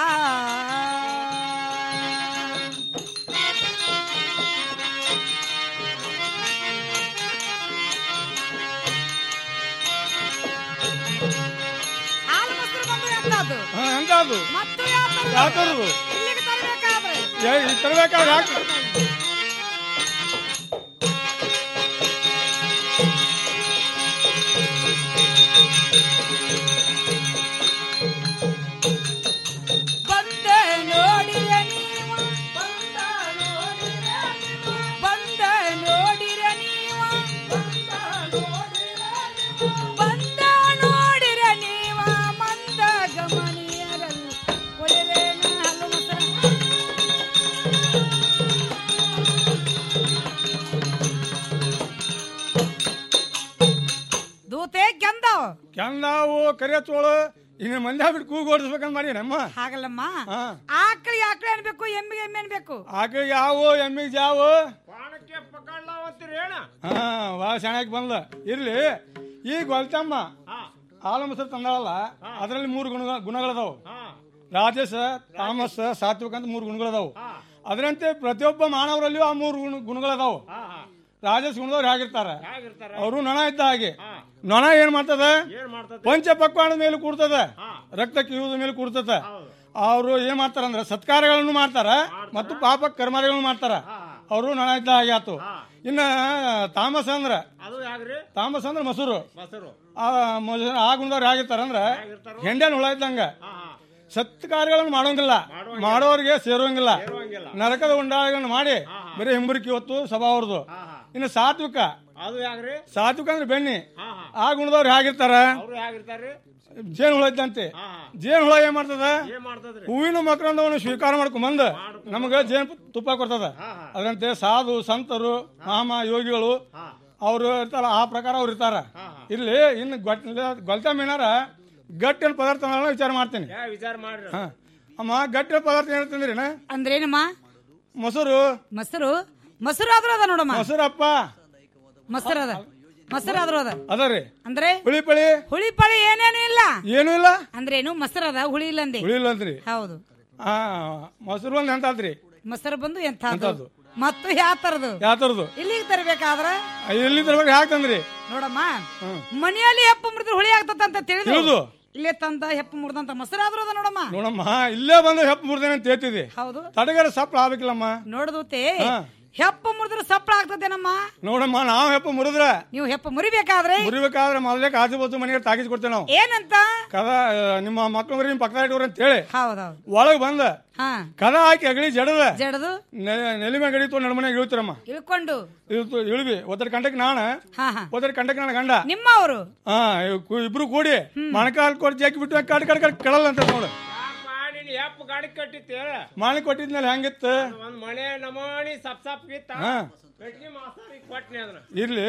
ಹಾಲು ಮೊಸರು ಬಂದು ಎಂತದ್ದು ಹಾ ಎಂತದ್ದು ಮತ್ತು ಯಾವ ತರದ್ದು? ಯಾತರದು ಇಲ್ಲಿಗೆ ತರಬೇಕಾದ್ರೆ ತರಬೇಕಾದ್ರೆ ಯಾಕೆ ಕರಿಯ ಚೋಳು ಇನ್ನು ಮಂದಿ ಬಿಟ್ಟು ಕೂಗು ಓಡಿಸ್ಬೇಕಂತ ಮಾಡಿ ನಮ್ಮ ಹಾಗಲ್ಲಮ್ಮ ಹಾ. ಆಕಳಿಗೆ ಆಕಳಿ ಅನ್ಬೇಕು ಎಮ್ಮಿಗೆ ಎಮ್ಮೆ ಅನ್ಬೇಕು ಆಕೆಗೆ ಯಾವ ಎಮ್ಮಿಗೆ ಯಾವ ಹಾ ಭಾಳ ಚೆನ್ನಾಗಿ ಬಂದ ಇರ್ಲಿ ಈ ಗೊಲ್ತಮ್ಮ ಹಾಲು ಮೊಸರು ತಂದಾಳಲ್ಲ ಅದರಲ್ಲಿ ಮೂರು ಗುಣ ಗುಣಗಳದಾವು ರಾಜಸ ತಾಮಸ ಸಾತ್ವಿಕ ಅಂತ ಮೂರು ಗುಣಗಳದಾವು ಅದರಂತೆ ಪ್ರತಿಯೊಬ್ಬ ಮಾನವರಲ್ಲಿಯೂ ಆ ಮೂರು ಗುಣ ಗುಣಗಳದಾವು ರಾಜಸ ಗುಣದವ್ರು ಹೇಗಿರ್ತಾರ ಅವರು ನೊಣ ಇದ್ದ ಹಾಗೆ ನೊಣ ಏನ್ ಮಾಡ್ತದ ಪಂಚ ಪಕ್ವಾಣದ ಮೇಲೆ ಕೂಡ್ತದ ರಕ್ತ ಕಿವುದ ಮೇಲೆ ಕೂಡ್ತದ ಅವರು ಏನ್ ಮಾಡ್ತಾರ ಅಂದ್ರೆ ಸತ್ಕಾರಗಳನ್ನು ಮಾಡ್ತಾರ ಮತ್ತು ಪಾಪ ಕರ್ಮಾರಿಗಳನ್ನು ಮಾಡ್ತಾರ ಅವರು ನೊಣ ಇದ್ದ ಹಾಗೆ ಆತು ಇನ್ನ ತಾಮಸ ಅಂದ್ರ ತಾಮಸ ಅಂದ್ರ ಮೊಸರು ಆ ಮೊಸರು ಆ ಗುಣದವ್ರು ಹೇಗಿರ್ತಾರ ಅಂದ್ರ ಹೆಂಡ್ಯಾನ್ ಹುಳ ಇದ್ದಂಗ ಸತ್ಕಾರ್ಯಗಳನ್ನು ಮಾಡೋಂಗಿಲ್ಲ ಮಾಡೋರಿಗೆ ಸೇರೋಂಗಿಲ್ಲ ನರಕದ ಉಂಡಾಳಗಳನ್ನು ಮಾಡಿ ಬರೀ ಹಿಂಬರಿಕೆ ಹೊತ್ತು ಸಭಾ ಅವ್ರದ್ದು ಇನ್ನು ಸಾತ್ವಿಕ ಅದು ಯಾಕ್ರಿ ಸಾತ್ವಿಕ ಅಂದ್ರೆ ಬೆಣ್ಣಿ ಆ ಗುಣದವ್ರು ಹೇಗಿರ್ತಾರ ಅವ್ರು ಹೇಗಿರ್ತಾರ್ರಿ ಜೇನು ಹುಳ ಇದ್ದಂತೆ ಜೇನು ಹುಳ ಏನ್ ಮಾಡ್ತದ ಏನ್ ಮಾಡ್ತದ್ರಿ ಹೂವಿನ ಮಕರಂದವನ್ನು ಸ್ವೀಕಾರ ಮಾಡ್ಕೊಂಬಂದ ನಮಗ ಜೇನು ತುಪ್ಪ ಕೊಡ್ತದ ಅದರಂತೆ ಸಾಧು ಸಂತರು ಮಾಮ ಯೋಗಿಗಳು ಅವರು ಇರ್ತಾರ ಆ ಪ್ರಕಾರ ಅವ್ರು ಇರ್ತಾರ ಇಲ್ಲಿ ಇನ್ನು ಗೊಲ್ತ ಮೀನಾರ ಗಟ್ಟಿನ ಪದಾರ್ಥ ವಿಚಾರ ಮಾಡ್ತೀನಿ ಯಾ ವಿಚಾರ ಮಾಡ್ರಿ ಹಾ. ಅಮ್ಮ ಗಟ್ಟಿನ ಪದಾರ್ಥ ಏನಂತಂದ್ರಿ ಅಂದ್ರೇನಮ್ಮ ಮೊಸರು ಮೊಸರು ಮೊಸರು ಆದ್ರೂ ಅದ ನೋಡಮ್ಮ ಮೊಸರಪ್ಪ ಮೊಸರು ಅದ ಮೊಸರು ಆದ್ರೂ ಅದ ಅದರಿ ಅಂದ್ರೆ ಹುಳಿ ಪಳಿ ಹುಳಿ ಪಳಿ ಏನೇನು ಇಲ್ಲ ಏನು ಇಲ್ಲ ಅಂದ್ರೇನು ಮೊಸರು ಅದ ಹುಳಿ ಇಲ್ಲ ಅಂದೆ ಹುಳಿ ಇಲ್ಲ ಅಂತ್ರಿ ಹೌದು ಹಾ ಮೊಸರು ಒಂದು ಎಂತಾದ್ರಿ ಮೊಸರು ಬಂದು ಎಂತ ಎಂತದ್ದು? ಮತ್ತು ಯಾವ ತರದು ಯಾವ ತರದು ಇಲ್ಲಿಗೆ ತರಬೇಕಾದ್ರ ಎಲ್ಲಿ ತರ್ಬೇಕು ಯಾಕೆ ತಂದ್ರಿ ನೋಡಮ್ಮ ಮನೆಯಲ್ಲಿ ಹೆಪ್ಪ ಮುರಿದ್ರೆ ಹುಳಿ ಆಗ್ತದ ಅಂತ ತಿಳಿದು ತಿಳಿದು. ಇಲ್ಲೇ ತಂದ ಹೆಪ್ಪ ಮುರಿದಂತ ಮೊಸರು ಆದ್ರೂ ಅದ ನೋಡಮ್ಮ ನೋಡಮ್ಮ ಇಲ್ಲೇ ಬಂದು ಹೆಪ್ಪ ಮುರ್ದೇನೆ ಅಂತ ಹೇಳ್ತಿದ್ದೆ ಹೌದು ತಡಗರ ಸಪ್ಲ ಆಗ್ಬೇಕಿಲ್ಲಮ್ಮ ನೋಡದೂತೆ ಹಾ. ಹೆಪ್ಪ ಮುರಿದ್ರೆ ಸಪ್ಪಳ ಆಗ್ತದೇನಮ್ಮ ನೋಡಮ್ಮ ನಾವು ಹೆಪ್ಪ ಮುರಿದ್ರ ನೀವು ಹೆಪ್ಪ ಮುರಿಬೇಕಾದ್ರೆ ಮುರಿಬೇಕಾದ್ರೆ ಮೊದಲೇ ಆಜು ಬಾಜು ಮನೆಗೆ ತಾಗಿಸಿ ಕೊಡ್ತೇವೆ ನಾವು ಏನಂತ ಕದ ಆ, ನಿಮ್ಮ ಮಕ್ಳು ನಿಮ್ಮ ಪಕ್ಕದ ಇಟ್ಟವ್ರ ಅಂತ ಹೇಳಿ ಹೌದೌದು ಒಳಗ್ ಬಂದ ಹಾ ಕದ ಹಾಕಿ ಅಗಳಿ ಜಡದ ಜಡದು ನೆಲಿ ಮೇಲೆ ಗಡಿ ನಡ್ಮನೆಗೆ ಇಳ್ತಿರಮ್ಮ ಇಳ್ಕೊಂಡು ಇಳ್ತು ಇಳ್ವಿ ಒತ್ತಡ ಕಂಡಕ್ಕೆ ನಾನ ಹಾ ಹಾ ಒತ್ತಡ ಕಂಡಕ್ಕೆ ನನ್ನ ಗಂಡ ನಿಮ್ಮವರು ಹಾ ಇವ್ ಕು- ಇಬ್ರು ಕೂಡಿ ಮೊಣಕಾಲ್ ಕೊಟ್ಟು ಜಾಕಿ ಬಿಟ್ಟು ಕಡ್ ಕಡ್ ಕಡ್ ಕೆಳಲ್ಲ ಅಂತ ನೋಡು ನೀನ್ ಯಪ್ಪ ಗಾಡಿ ಕಟ್ಟಿತ್ತು ಮಾಳಿ ಕೊಟ್ಟಿದ್ಮೇಲೆ ಹೆಂಗಿತ್ತು ಒಂದ್ ಮನೆ ನಮಣಿ ಸಪ್ ಸಪ್ ಗಿತ್ತ ಹಾ. ಕಟ್ಗಿ ಮಾಸ್ತರಿ ಕೊಟ್ನಿ ಅದನ್ನ ಇರ್ಲಿ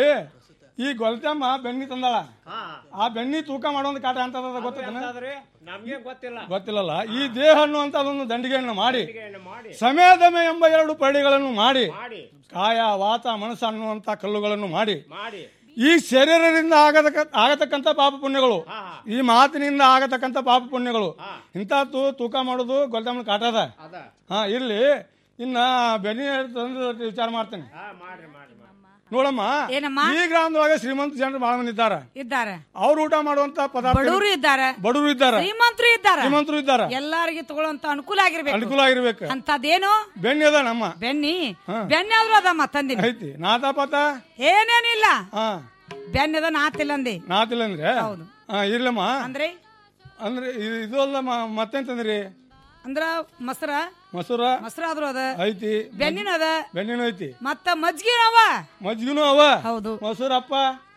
ಈ ಗೊಲ್ತಮ್ಮ ಬೆಣ್ಣಿ ತಂದಾಳ ಹಾ ಆ ಬೆಣ್ಣಿ ತೂಕ ಮಾಡೋದು ಕಾಟ ಅಂತ ಗೊತ್ತದ ಎಂತಾದ್ರಿ ನಮ್ಗೆ ಗೊತ್ತಿಲ್ಲ ಗೊತ್ತಿಲ್ಲಲ್ಲ ಈ ದೇಹ ಅನ್ನುವಂತ ಅದೊಂದು ದಂಡಿಗೆಯನ್ನು ಮಾಡಿ ಅಡಿಗೆಯನ್ನು ಮಾಡಿ ಸಮಯದಮೆ ಎಂಬ ಎರಡು ಪಡಿಗಳನ್ನು ಮಾಡಿ ಮಾಡಿ ಕಾಯ ವಾತ ಮನಸ್ಸು ಅನ್ನುವಂತ ಕಲ್ಲುಗಳನ್ನು ಮಾಡಿ ಮಾಡಿ ಈ ಶರೀರದಿಂದ ಆಗತಕ್ಕ ಆಗತಕ್ಕಂತ ಪಾಪ ಪುಣ್ಯಗಳು ಈ ಮಾತಿನಿಂದ ಆಗತಕ್ಕಂತ ಪಾಪ ಪುಣ್ಯಗಳು ಇಂಥ ತೂಕ ಮಾಡೋದು ಗೊಲ್ತಮ್ಮನ ಕಾಟದ ಅದ ಹಾ ಇರ್ಲಿ ಇನ್ನ ಬೆನ್ನಿ ತಂದು ವಿಚಾರ ಮಾಡ್ತೇನೆ ಹಾ ಮಾಡ್ರಿ ಮಾಡ್ರಿ ಮಾಡ್ರಿ ನೋಡಮ್ಮ ಏನಮ್ಮ? ಈ ಗ್ರಾಮದೊಳಗೆ ಶ್ರೀಮಂತ ಜನರು ಬಹಳ ಮಂದಿ ಇದ್ದಾರೆ ಇದ್ದಾರೆ ಅವ್ರು ಊಟ ಮಾಡುವಂತ ಪದಾರ್ಥ ಬಡವರು ಇದ್ದಾರೆ ಬಡವರು ಇದ್ದಾರೆ ಶ್ರೀಮಂತರು ಇದ್ದಾರೆ ಶ್ರೀಮಂತರು ಇದ್ದಾರೆ ಎಲ್ಲಾರಿಗೆ ತಗೊಳ್ಳೋಂತ ಅನುಕೂಲ ಆಗಿರ್ಬೇಕು ಅನುಕೂಲ ಆಗಿರ್ಬೇಕು ಅಂತದೇನು ಬೆಣ್ಣೆ ಅದ ನಮ್ಮ ಬೆನ್ನಿ ಹಾ. ಬೆನ್ನಿ ಆದ್ರೂ ಅದಮ್ಮ ತಂದಿನಿ ಐತಿ ನಾತಾಪಾತ ಏನೇನಿಲ್ಲ ಹಾ ಬೆನ್ನಿ ಅದ ನಾತಿಲ್ಲ ಅಂದೆ ನಾತಿಲ್ಲ ಅಂದ್ರೆ ಹೌದು. ಹಾ ಇರ್ಲಮ್ಮ ಅಂದ್ರೆ ಅಂದ್ರೆ ಇ- ಇದು ಅಲ್ಲ ಮ- ಮತ್ತೆಂತಂದ್ರಿ ಅಂದ್ರ ಮೊಸರ ಮೊಸರ ಮೊಸರು ಆದ್ರೂ ಅದ ಐತಿ ಬೆನ್ನಿನ ಅದ ಬೆಣ್ಣೆನೂ ಐತಿ ಮತ್ತ ಮಜ್ಜಿಗೆ ಅವ ಮಜ್ಜಿಗೆನೂ ಅವ ಹೌದು ಮೊಸರಪ್ಪ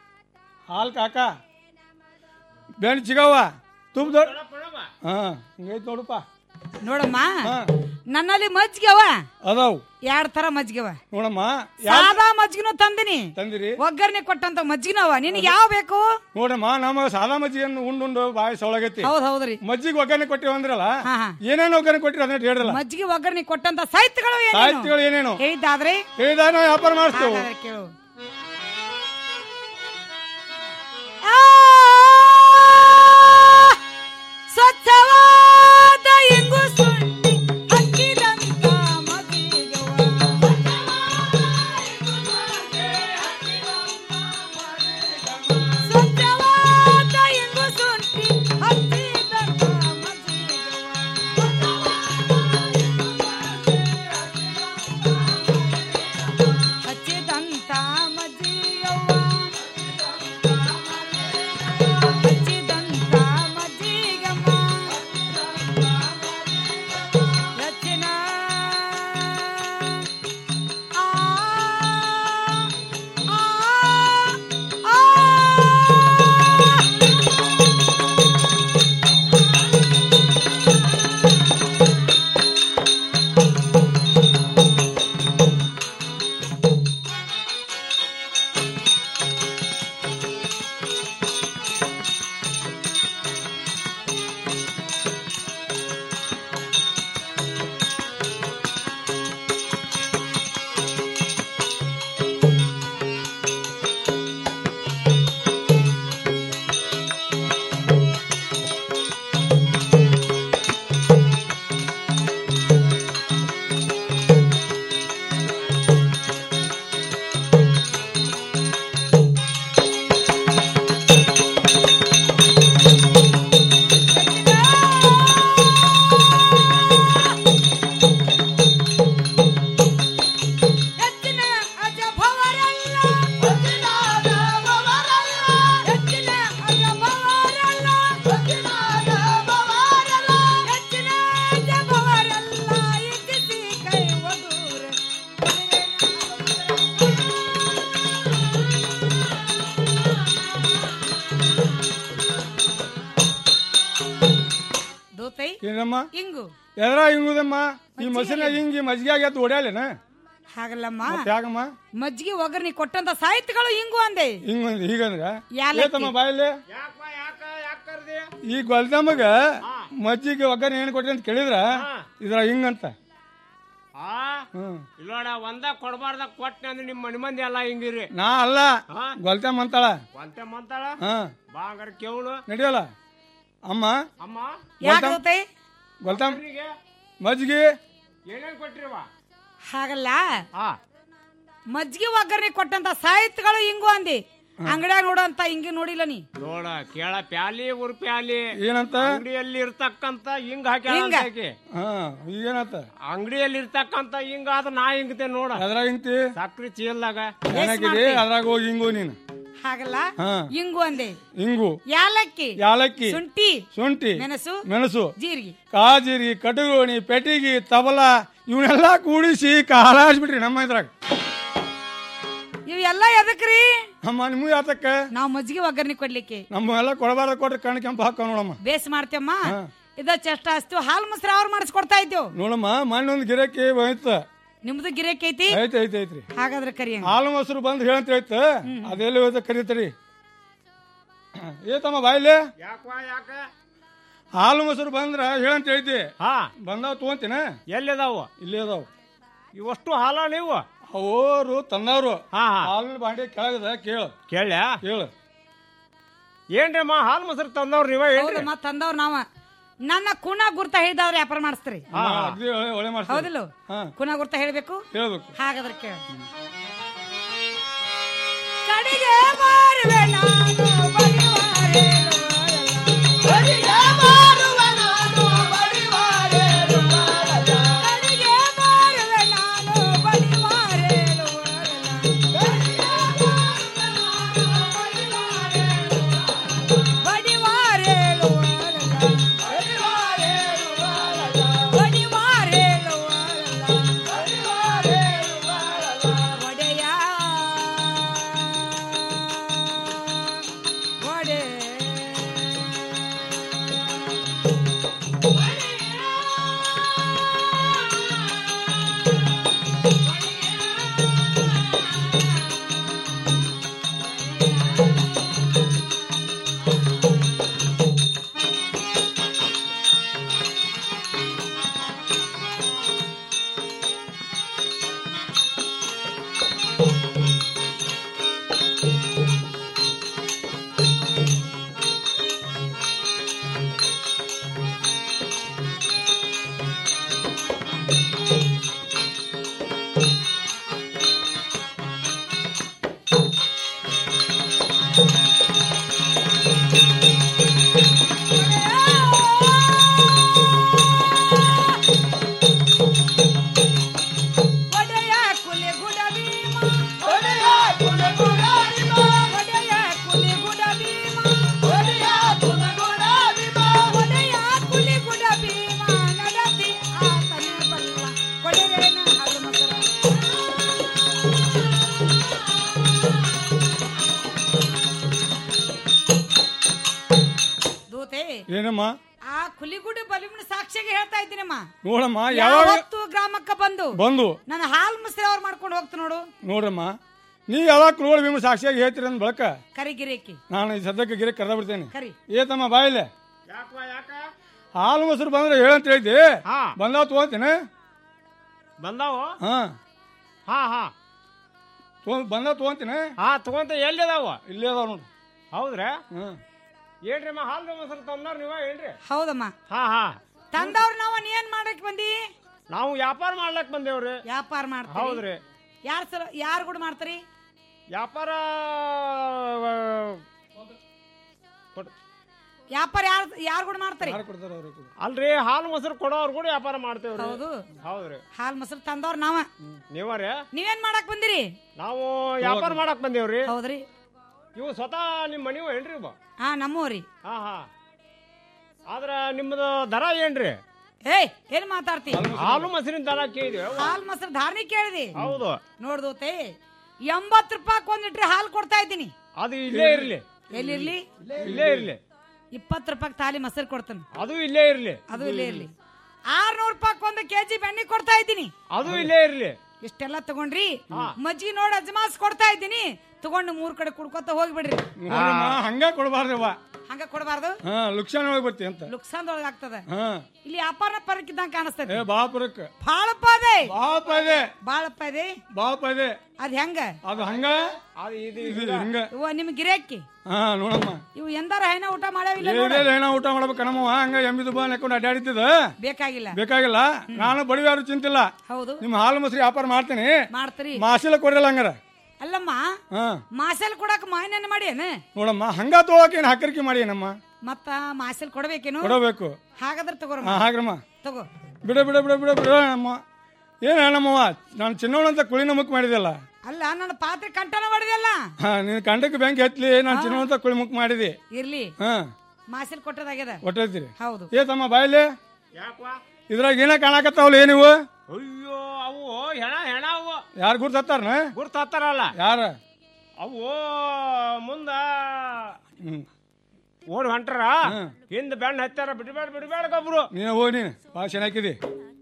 ಹಾಲ್ ಕಾಕ ಬೆಣ್ಣೆ ಚಿಗವ ತುಪ್ಪ ದೊಡ್ಡ ಹಾ ಹಿಂಗೈತಿ ನೋಡಪ್ಪ ನೋಡಮ್ಮ ಹಾ ನನ್ನಲ್ಲಿ ಮಜ್ಜಿಗೆ ಅವ ಅದಾವ್ ಎರಡ್ ತರ ಮಜ್ಜಿಗೆ ಅವ ನೋಡಮ್ಮ ಯಾ ಸಾದಾ ಮಜ್ಜಿಗೆನೂ ತಂದಿನಿ ತಂದಿರಿ ಒಗ್ಗರಣೆ ಕೊಟ್ಟಂತ ಮಜ್ಜಿಗೆನೂ ಅವ ನಿನಗೆ ಯಾವ ಬೇಕು ನೋಡಮ್ಮ ನಮ್ಮ ಸಾದಾ ಮಜ್ಜಿಗೆಯನ್ನು ಉಂಡುಂಡು ಬಾಯಿ ಸೊಳಗೈತಿ ಹೌದ್ ಹೌದ್ರಿ ಮಜ್ಜಿಗೆ ಒಗ್ಗರಣೆ ಕೊಟ್ಟಿವಿ ಅಂದ್ರಲ್ಲ ಹಾ, ಹಾ. ಏನೇನು ಒಗ್ಗರಣೆ ಕೊಟ್ಟಿರಿ ಅದನ್ನ ಹೇಳಿರಲ್ಲ ಮಜ್ಜಿಗೆ ಒಗ್ಗರಣೆ ಕೊಟ್ಟಂತ ಸಾಹಿತ್ಯಗಳು ಏನೇನು ಸಾಹಿತ್ಯಗಳು ಏನೇನು ಹೇಳಿದ್ದಾದ್ರೆ ಹೇಳಿದಾಗ ನಾವು ವ್ಯಾಪಾರ ಮಾಡಿಸ್ತೇವೆ ಹಾಗಾದ್ರೆ ಕೇಳು ಸ್ವಚ್ಛವಾದ ಇಂಗು ಸುಂಟಿ ಹಕ್ಕಿದಂತ ಮಗಿಗವ. ಸ್ವಚ್ಛವಾದ ಇಂಗು ಸುಂಟಿ ಹಕ್ಕಿದಂತ ಹಚ್ಚಿದಂತ ದೋತೈ ಏನಮ್ಮ ಇಂಗು ಎದ್ರ ಹಿಂಗುದಮ್ಮ ಈ ಮೊಸರಿನ ಹಿಂಗಿ ಮಜ್ಜಿಗೆ ಎದ್ದು ಹೊಡ್ಯಾಲೇನ ಹಾಗಲ್ಲಮ್ಮ ಮತ್ತೆ ಯಾಕಮ್ಮ ಮಜ್ಜಿಗೆ ಒಗ್ಗರಣೆ ಕೊಟ್ಟಂತ ಸಾಹಿತ್ಯಗಳು ಇಂಗು ಅಂದೆ ಹಿಂಗ ಹೀಗಂದ್ರ ಯಾಲಕ್ಕಿ. ಏತಮ್ಮ ಬಾಯಲ್ಲಿ ಈ ಗೊಲ್ದಮ್ಮಗ ಮಜ್ಜಿಗೆ ಒಗ್ಗರಣೆ ಏನ್ ಕೊಟ್ರಿ ಅಂತ ಕೇಳಿದ್ರ ಇದ್ರ ಹಿಂಗಂತ ಆ ಇಲ್ಲೋಡ ಒಂದ ಕೊಡಬಾರ್ದ ಕೊಟ್ಟನೆ ಅಂದ್ರೆ ನಿಮ್ಮ ಮನೆ ಮಂದಿ ಎಲ್ಲ ಹಿಂಗಿರಿ ನಾ ಅಲ್ಲ ಗೊಲ್ತಮ್ಮ ಅಂತಾಳ ಒಂತೆ ಮಂತಾಳ ಹಾ ಬಾ ಹಂಗಾರ ಕೇವಳು ನಡಿಯಲ್ಲ ಅಮ್ಮ ಅಮ್ಮ ಯಾಕೆ ದೋತೈ ಗೊಲ್ತಮ್ಮ ಮಜ್ಜಿಗೆ ಏನೇನ್ ಕೊಟ್ರಿವ ಹಾಗಲ್ಲ ಮಜ್ಜಿಗೆ ಒಗ್ಗರಣೆ ಕೊಟ್ಟಂತ ಸಾಹಿತ್ಯಗಳು ಇಂಗು ಅಂದಿ ಅಂಗಡ್ಯಾಗ ನೋಡಂತ ಹಿಂಗೆ ನೋಡಿಲ್ಲ ನೀ ನೋಡ ಕೇಳ ಪ್ಯಾಲಿ ಉರ್ ಪ್ಯಾಲಿ ಏನಂತ ಅಂಗಡಿಯಲ್ಲಿ ಇರ್ತಕ್ಕಂತ ಹಿಂಗ್ ಹಿಂಗ. ಹಾಕಿ ಹಾ ಈಗೇನತ್ತ ಅಂಗಡಿಯಲ್ಲಿ ಇರ್ತಕ್ಕಂತ ಹಿಂಗ ಆದ ನಾ ಹಿಂಗತೆ ನೋಡ ಅದ್ರಾಗ ಹಿಂಗ್ತಿ ಸಕ್ರಿ ಚೀಲ್ದಾಗ ಏನಾಕಿದಿ ಅದ್ರಾಗ ಹೋಗಿ ಹಿಂಗು ನೀನು ಹಾಗಲ್ಲ ಹಾ. ಇಂಗು ಅಂದೆ ಹಿಂಗು ಯಾಲಕ್ಕಿ ಯಾಲಕ್ಕಿ ಶುಂಠಿ ಶುಂಠಿ ಮೆಣಸು ಮೆಣಸು ಜೀರಿಗೆ ಕಾಜಿರಿ ಕಟಗೋಣಿ ಪೆಟಿಗಿ ತಬಲ ಇವನ್ನೆಲ್ಲ ಕೂಡಿಸಿ ಕಾಲಾಡ್ಸ್ಬಿಟ್ರಿ ನಮ್ಮ ಇದ್ರಾಗ ಇವೆಲ್ಲ ಎದಕ್ರಿ ಅಮ್ಮ ನಿಮ್ಗೆ ಆತಕ್ಕ ನಾವ್ ಮಜ್ಜಿಗೆ ಒಗ್ಗರಣೆ ಕೊಡ್ಲಿಕ್ಕೆ ನಮ್ಮೆಲ್ಲ ಕೊಡಬಾರ್ದ ಕೊಟ್ರೆ ಕಣ್ ಕೆಂಪು ಹಾಕ ನೋಡಮ್ಮ ಬೇಸ್ ಮಾಡ್ತೇಮ್ಮ ಇದ ಚೆಷ್ಟ ಹಚ್ತೀವಿ ಹಾಲು ಮೊಸರು ಅವ್ರು ಮಾಡಿಸ್ಕೊಡ್ತಾ ಇದ್ದೇವ್ ನೋಡಮ್ಮ ಮೊನ್ನೆ ಒಂದು ಗಿರಕಿ ಹೋಯ್ತ ನಿಮ್ದು ಗಿರೇಕ್ ಐತಿ ಐತಿ ಐತಿ ಐತ್ರಿ ಹಾಗಾದ್ರೆ ಕರಿ ಹಾಲು ಮೊಸರು ಬಂದು ಹೇಳಂತ ಹೇಳ್ತ ಅದೆಲ್ಲಿ ಹೋಯ್ತ ಕರೀತರಿ ಏತಮ್ಮ ಬಾಯ್ಲೆ ಯಾಕವಾ ಯಾಕ ಹಾಲು ಮೊಸರು ಬಂದ್ರ ಹೇಳಂತ ಹೇಳ್ತಿ ಹಾ ಬಂದಾವ್ ತಗೊಂತೀನ ಎಲ್ಲಿದಾವ ಇಲ್ಲೇ ಅದಾವ ಇವಷ್ಟು ಹಾಲ ನೀವು ಅವರು ತಂದವ್ರು ಹಾ ಹಾ ಹಾಲಿನ ಬಾಂಡೆ ಕೆಳಗದ ಕೇಳು ಕೇಳ್ಯಾ ಹೇಳು ಏನ್ರಿ ಅಮ್ಮ ಹಾಲು ಮೊಸರು ತಂದವ್ರು ನೀವ ಏನ್ರಿ ಹೌದಮ್ಮ ತಂದವ್ರ ನಾವ ನನ್ನ ಕುಣ ಗುರ್ತ ಹೇಳಿದವ್ರ ವ್ಯಾಪಾರ ಮಾಡಿಸ್ತೀರಿ ಅಗ್ದಿ ಒಳ್ಳೆ- ಒಳ್ಳೆ ಮಾಡ್ಸ್ತೀರಿ. ಹೌದಿಲ್ಲ ಹಾ. ಕುಣ ಗುರ್ತ ಹೇಳ್ಬೇಕು ಹೇಳ್ಬೇಕು ಹಾಗಾದ್ರೆ ಕೇಳ ಕಡೆಗೆ ಮಾರುವೆ ನಾನು ಬಡಿವಾರೇನು ಕಡೆಗೆ ಮಾರುವೆ ನಾನು ಬಡಿವಾರೇನು ಕಡೆಗೆ ಮಾರುವೆ ನಾನು ಬಡಿವಾರೇನು ಬಡಿವಾರೇನು ಬಡಿವಾರೇನು ಒಡೆಯ ಒಡೆ ಒಡೆಯ ಕುಲಿ ಗುಡ ಭೀಮ ಒಡೆಯ ಕುಲಿ ಗುಡ ಭೀಮ ಒಡೆಯ ಕುಲಿ ಗುಡ ಭೀಮ ಒಡೆಯ ಕುಲಿ ಗುಡ ಭೀಮ ಒಡೆಯ ಕುಲಿ ಗುಡ ಭೀಮ ನಡತಿ ಆತನೇ ಬಲ್ಲ ಕೊಡೆರೇನ ಹಾಲು ಮೊಸರ ದೂತೆ ಏನಮ್ಮ ಆ ಕುಲಿಗುಡ ಬಲಿಮನ ಸಾಕ್ಷಿಗೆ ಹೇಳ್ತಾ ಇದ್ದೀನಮ್ಮ ನೋಡಮ್ಮ ಯಾವಾಗ ಯಾವತ್ತು ಗ್ರಾಮಕ್ಕ ಬಂದು ಬಂದು ನನ್ನ ಹಾಲ್ ಮೊಸರು ಅವ್ರು ಮಾಡ್ಕೊಂಡು ಹೋಗ್ತು ನೋಡು ನೋಡ್ರಮ್ಮ ನೀ ಯಾವಾಗ ನೋಡಿ ಭೀಮ ಸಾಕ್ಷಿಯಾಗಿ ಹೇಳ್ತೀರ ಅಂದ್ ಬಳಕ ಕರಿಗಿರೇಕಿ ನಾನು ಈ ಸದ್ಯಕ್ಕೆ ಗಿರಿ ಕರೆದ ಬಿಡ್ತೇನೆ ಕರಿ ಏತಮ್ಮ ಬಾಯಿಲೆ ಯಾಕವಾ ಯಾಕ ಹಾಲು ಮೊಸರು ಬಂದ್ರೆ ಹೇಳಂತ ಹೇಳಿದ್ದೆ ಹಾ ಬಂದಾವ್ ತಗೋತೀನಿ ಬಂದಾವ ಹಾ ಹಾ ಹಾ ತಗೊ- ಬಂದಾವ್ ತಗೋತೀನಿ ಹಾ ತಗೊಂತ ಎಲ್ಲಿದಾವ ಇಲ್ಲೇ ಅದಾವ ನೋಡು ಹೌದ್ರಾ ಹ್ಮ್ ಏನ್ರಿ ಅಮ್ಮ ಹಾಲು ಮೊಸರು ತಂದಾರ ನೀವ ಏನ್ರಿ ಹೌದಮ್ಮ ಹಾ ಹಾ ತಂದವ್ರು ನಾವ ನೀ ಏನ್ ಮಾಡಕ್ ಬಂದಿ ನಾವು ವ್ಯಾಪಾರ ಮಾಡ್ಲಕ್ ಬಂದೇವ್ರಿ ವ್ಯಾಪಾರ ಮಾಡ್ತೀರಿ ಹೌದ್ರಿ ಯಾರ್ ಸರ ಯಾರು ಕೂಡ ಮಾಡ್ತಾರಿ ವ್ಯಾಪಾರ ವ್ಯಾಪಾರ ಯಾರು ಯಾರು ಕೂಡ ಮಾಡ್ತಾರಿ ಯಾರು ಕೊಡ್ತಾರ ಅವ್ರು ಕೊಡು. ಅಲ್ರಿ ಹಾಲು ಮೊಸರು ಕೊಡೋರು ಕೂಡ ವ್ಯಾಪಾರ ಮಾಡ್ತೇವ್ರಿ ಹೌದು ಹೌದ್ರಿ ಹಾಲ್ ಮೊಸರು ತಂದವ್ರ ನಾವ ನೀವರೇ ನೀವೇನ್ ಮಾಡಕ್ ಬಂದಿರಿ ನಾವು ವ್ಯಾಪಾರ ಮಾಡಕ್ ಬಂದೇವ್ರಿ ಹೌದ್ರಿ ಇವು ಸ್ವತಃ ನಿಮ್ಮ ಮನಿವ ಏನ್ರಿ ಇವ ಹಾ ನಮ್ಮೂರಿ ಹಾ ಹಾ ಆದ್ರ ನಿಮ್ಮದು ದರ ಏನ್ರಿ ಏಯ್ ಏನ್ ಮಾತಾಡ್ತಿ ಹಾಲು ಮೊಸರಿನ ದರ ಕೇಳಿದ್ವಿ ಹಾಲ್ ಮೊಸರು ಧಾರಣಿ ಕೇಳಿದಿ ಹೌದು ನೋಡ್ದೋತೆ ಎಂಬತ್ ರೂಪಾಯಿ ಒಂದ್ ಲೀಟ್ರ್ ಹಾಲು ಕೊಡ್ತಾ ಇದ್ದೀನಿ ಅದು ಇಲ್ಲೇ ಇರ್ಲಿ ಎಲ್ಲಿರ್ಲಿ ಇಲ್ಲೇ ಇರ್ಲಿ ಇಪ್ಪತ್ತು ರೂಪಾಯಿ ತಾಲಿ ಮೊಸರು ಕೊಡ್ತಾನೆ ಅದು ಇಲ್ಲೇ ಇರ್ಲಿ ಅದು ಇಲ್ಲೇ ಇರ್ಲಿ ಆರ್ನೂರು ರೂಪಾಯಿ ಒಂದು ಕೆಜಿ ಬೆಣ್ಣೆ ಕೊಡ್ತಾ ಇದ್ದೀನಿ ಅದು ಇಲ್ಲೇ ಇರ್ಲಿ ಇಷ್ಟೆಲ್ಲ ತಗೊಂಡ್ರಿ ಮಜ್ಜಿಗೆ ನೋಡಿ ಅಜ್ಮಾಸ್ ಕೊಡ್ತಾ ಇದ್ದೀನಿ ತಗೊಂಡು ಮೂರ್ ಕಡೆ ಕುಡ್ಕೊತ ಹೋಗ್ಬಿಡ್ರಿ ನೋಡಮ್ಮ, ಹಂಗ ಕೊಡಬಾರ್ದವ್ವ ಹಂಗ ಕೊಡಬಾರ್ದು ಹಾ ಲುಕ್ಷಾನ ಒಳಗೆ ಬರ್ತಿ ಅಂತ ಲುಕ್ಸಾನ್ದೊಳಗ ಆಗ್ತದ ಹಾ ಇಲ್ಲಿ ವ್ಯಾಪಾರ ಪರಕ್ ಇದ್ದಂಗ ಕಾಣಿಸ್ತದೆ ಏ ಬಾಪುರಕ್ಕ ಬಾಳಪ್ಪ ಅದೇ ಬಾಪ ಇದೆ ಬಾಳಪ್ಪ ಇದೆ ಬಾಪ ಇದೆ ಅದ್ ಹೆಂಗ ಅದು ಹಂಗ ಅದು ಇದು ಇದು ಹಿಂಗ ಇವ ನಿಮ್ ಗಿರಾಕಿ ಹಾ ನೋಡಮ್ಮ ಇವು ಎಂದಾರ ಹೈನ ಊಟ ಮಾಡಾವಿಲ್ಲ ನೋಡು. ಏನೇನು ಏನೋ ಊಟ ಮಾಡ್ಬೇಕು ನಮ್ಮವ್ವ ಹಂಗ ಎಂಬಿದು ಬಾ ನೆಕ್ಕೊಂಡು ಅಡ್ಡಾಡಿತಿದ ಬೇಕಾಗಿಲ್ಲ ಬೇಕಾಗಿಲ್ಲ ನಾನು ಬಡವಿ ಯಾರು ಚಿಂತಿಲ್ಲ ಹೌದು ನಿಮ್ಮ ಹಾಲು ಮೊಸರು ವ್ಯಾಪಾರ ಮಾಡ್ತೀನಿ ಮಾಡ್ತೀರಿ ಮಾಸಿಲ ಕೊಡಲ್ಲ ಹಂಗಾರ ಅಲ್ಲಮ್ಮ ಹಾ ಮಾಸಲ್ ಕೊಡಾಕ ಮಾಯನ ಮಾಡ್ಯಾನ ನೋಡಮ್ಮ ಹಂಗ ತಗೋಕೆ ಏನು ಹಕ್ಕರಿಕೆ ಮಾಡಿ ನಮ್ಮ ಮತ್ತ ಮಾಸಲ್ ಕೊಡ್ಬೇಕೇನು ಕೊಡಬೇಕು ಹಾಗಾದ್ರೆ ತಗೋರ ಹಾ ಹಾಗ್ರಮ್ಮ ತಗೋ ಬಿಡ ಬಿಡ ಬಿಡ ಬಿಡ ಬಿಡ ನಮ್ಮ ಏನ ನಮ್ಮವ್ವ ನಾನು ಚಿನ್ನೋಣ ಅಂತ ಕುಳಿ ನಮಕ್ ಮಾಡಿದೆಲ್ಲ ಅಲ್ಲ ನನ್ನ ಪಾತ್ರೆ ಕಂಟನ ಹೊಡೆದಲ್ಲ ಹಾ ನೀನ್ ಕಂಡಕ್ಕೆ ಬ್ಯಾಂಕ್ ಹತ್ಲಿ ನಾನು ಚಿನ್ನೋಣ ಅಂತ ಕುಳಿ ಮುಕ್ ಮಾಡಿದಿ ಇರ್ಲಿ ಹಾ ಮಾಸಲ್ ಕೊಟ್ಟದಾಗ್ಯದ ಒಟ್ಟೈತಿರಿ ಹೌದು ಏ ತಮ್ಮ ಬಾಯ್ಲಿ ಯಾಕವಾ ಇದ್ರಾಗ ಏನ ಕಾಣಕತ್ತಾವಲ್ಲ ಏ ನೀವು ಅಯ್ಯೋ ಅವು ಹೆಣ ಹೆಣ ಅವು ಯಾರು ಗುರ್ತಾರ ಗುರ್ತ ಹತ್ತಾರಲ್ಲ ಯಾರ ಅವು ಮುಂದ ಹ್ಮ್ ಓಡ್ ಹೊಂಟಾರ ಹಿಂದ ಬೆಣ್ಣ ಹತ್ತಾರ ಬಿಡಬೇಡ ಬಿಡಬೇಡ ಗೊಬ್ರು ನೀನು ಹೋಗಿ ನೀನು ಭಾಳ ಚೆನ್ನಾಗಿದೆ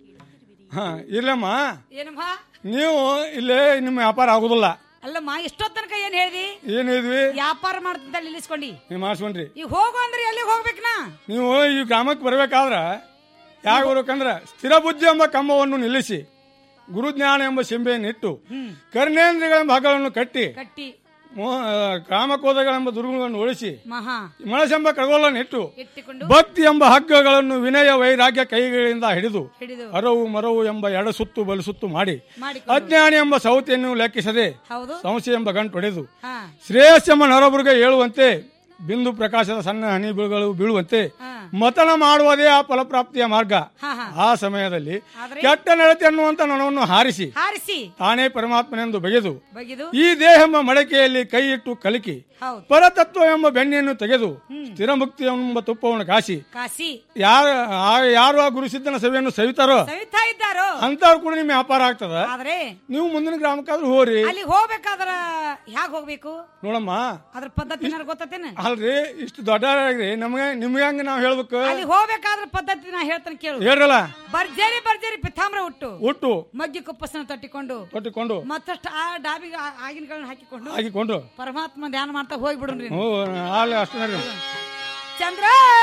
ಹಾ ಇರ್ಲಮ್ಮ ಏನಮ್ಮ ನೀವು ಇಲ್ಲೇ ನಿಮ್ಮ ವ್ಯಾಪಾರ ಆಗುದಿಲ್ಲ ಅಲ್ಲಮ್ಮ ಎಷ್ಟೊತ್ತ ತನಕ ಏನ್ ಹೇಳ್ದಿ ಏನ್ ಇದ್ವಿ ವ್ಯಾಪಾರ ಮಾಡ್ತಿದ್ದ ನಿಲ್ಲಿಸ್ಕೊಂಡಿ ನೀವು ಮಾಡಿಸ್ಕೊಂಡ್ರಿ ಈಗ ಹೋಗು ಅಂದ್ರೆ ಎಲ್ಲಿಗೆ ಹೋಗ್ಬೇಕನಾ ನೀವು ಈ ಗ್ರಾಮಕ್ಕೆ ಬರ್ಬೇಕಾದ್ರ ಯಾಕೆ ಬರ್ಬೇಕಂದ್ರ ಸ್ಥಿರ ಬುದ್ಧಿ ಎಂಬ ಕಂಬವನ್ನು ನಿಲ್ಲಿಸಿ ಗುರುಜ್ಞಾನ ಎಂಬ ಸೆಂಬೆಯನ್ನಿಟ್ಟು ಕರ್ಣೇಂದ್ರಿಗಳೆಂಬ ಹಗ್ಗಗಳನ್ನು ಕಟ್ಟಿ ಕಟ್ಟಿ ಮೋ- ಆ, ಕಾಮಕೋದಗಳೆಂಬ ದುರ್ಗುಣಗಳನ್ನು ಒಳಿಸಿ ಮಹಾ ಮನಸೆಂಬ ಕರಗೋಲನ್ನು ಇಟ್ಟು ಇಟ್ಟುಕೊಂಡು ಭಕ್ತಿ ಎಂಬ ಹಗ್ಗಗಳನ್ನು ವಿನಯ ವೈರಾಗ್ಯ ಕೈಗಳಿಂದ ಹಿಡಿದು ಹಿಡಿದು ಅರವು ಮರವು ಎಂಬ ಎಡ ಸುತ್ತು ಬಲು ಸುತ್ತು ಮಾಡಿ ಮಾಡಿಕೊಂಡು ಅಜ್ಞಾನಿ ಎಂಬ ಸೌತೆಯನ್ನು ಲೆಕ್ಕಿಸದೆ ಹೌದು ಸಂಶಯ ಎಂಬ ಗಂಟು ಹೊಡೆದು ಹಾ ಶ್ರೇಯಸ್ ಎಂಬ ನರೊಬ್ಬರಿಗೆ ಹೇಳುವಂತೆ ಬಿಂದು ಪ್ರಕಾಶದ ಸಣ್ಣ ಹನಿ ಬೀಳುಗಳು ಬೀಳುವಂತೆ ಮತನ ಮಾಡುವುದೇ ಆ ಫಲಪ್ರಾಪ್ತಿಯ ಮಾರ್ಗ ಹಾ ಹಾ ಆ ಸಮಯದಲ್ಲಿ ಆದ್ರೆ ಕೆಟ್ಟ ನಡತೆ ಅನ್ನುವಂತ ನೊಣವನ್ನು ಹಾರಿಸಿ ಹಾರಿಸಿ ತಾನೇ ಪರಮಾತ್ಮನೆಂದು ಬಗೆದು ಬಗಿದು ಈ ದೇಹ ಎಂಬ ಮಡಕೆಯಲ್ಲಿ ಕೈ ಇಟ್ಟು ಕಲಿಕಿ ಹೌದು ಪರತತ್ವ ಎಂಬ ಬೆಣ್ಣೆಯನ್ನು ತೆಗೆದು ಸ್ಥಿರ ಮುಕ್ತಿ ಎಂಬ ತುಪ್ಪವನ್ನು ಕಾಸಿ ಕಾಸಿ ಯಾರ ಆ- ಯಾರು ಆ ಗುರುಸಿದ್ದನ ಸಭೆಯನ್ನು ಸವಿತಾರೋ ಸವಿತಾ ಇದ್ದಾರೋ ಅಂತವ್ರು ಕೂಡ ನಿಮ್ಮ ವ್ಯಾಪಾರ ಆಗ್ತದ ಆದ್ರೆ ನೀವು ಮುಂದಿನ ಗ್ರಾಮಕ್ಕಾದ್ರೂ ಹೋರಿ ಅಲ್ಲಿ ಹೋಗ್ಬೇಕಾದ್ರ ಹ್ಯಾಗ ಹೋಗ್ಬೇಕು ನೋಡಮ್ಮ ಅದ್ರ ಪದ್ಧತಿ ನನಗೆ ಗೊತ್ತೇನ ಅಲ್ರಿ ಇಷ್ಟು ದೊಡ್ಡವ್ರಾಗ್ರಿ ನಮ್ಗೆ ನಿಮ್ಗೆ ಹಂಗ ನಾವ್ ಹೇಳ್ಬೇಕು ಅಲ್ಲಿ ಹೋಗ್ಬೇಕಾದ್ರ ಪದ್ಧತಿ ನಾ ಹೇಳ್ತಾನೆ ಕೇಳು ಹೇಳ್ರಲ್ಲ ಬರ್ಜರಿ ಬರ್ಜರಿ ಪಿತಾಮ್ರ ಉಟ್ಟು ಒಟ್ಟು ಮಗ್ಗಿ ಕುಪ್ಪಸನ ತಟ್ಟಿಕೊಂಡು ಕೊಟ್ಟಿಕೊಂಡು ಮತ್ತಷ್ಟು ಆ ಡಾಬಿಗೆ ಆ- ಆಗಿನಗಳನ್ನ ಹಾಕಿಕೊಂಡು ಹಾಕಿಕೊಂಡು ಪರಮಾತ್ಮ ಧ್ಯಾನ ಮಾಡ್ತಾ ಹೋಗ್ಬಿಡ್ರಿ ಹ್ಞೂ ಅಲ್ಲಿ ಅಷ್ಟು ನೋಡ್ರಿ ಚಂದ್ರ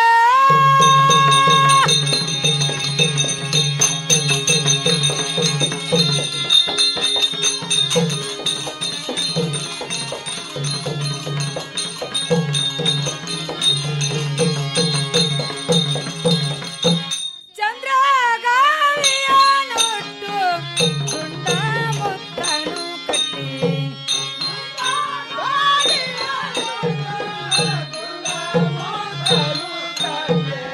ಚಂದ್ರ ಗಾಳಿಯನುಟ್ಟು ಗುಂಡ ಮುತ್ತನು ಕಟ್ಟಿ ಗಾಳಿಯನುಟ್ಟು ಗುಂಡ ಮುತ್ತನು ಕಟ್ಟಿ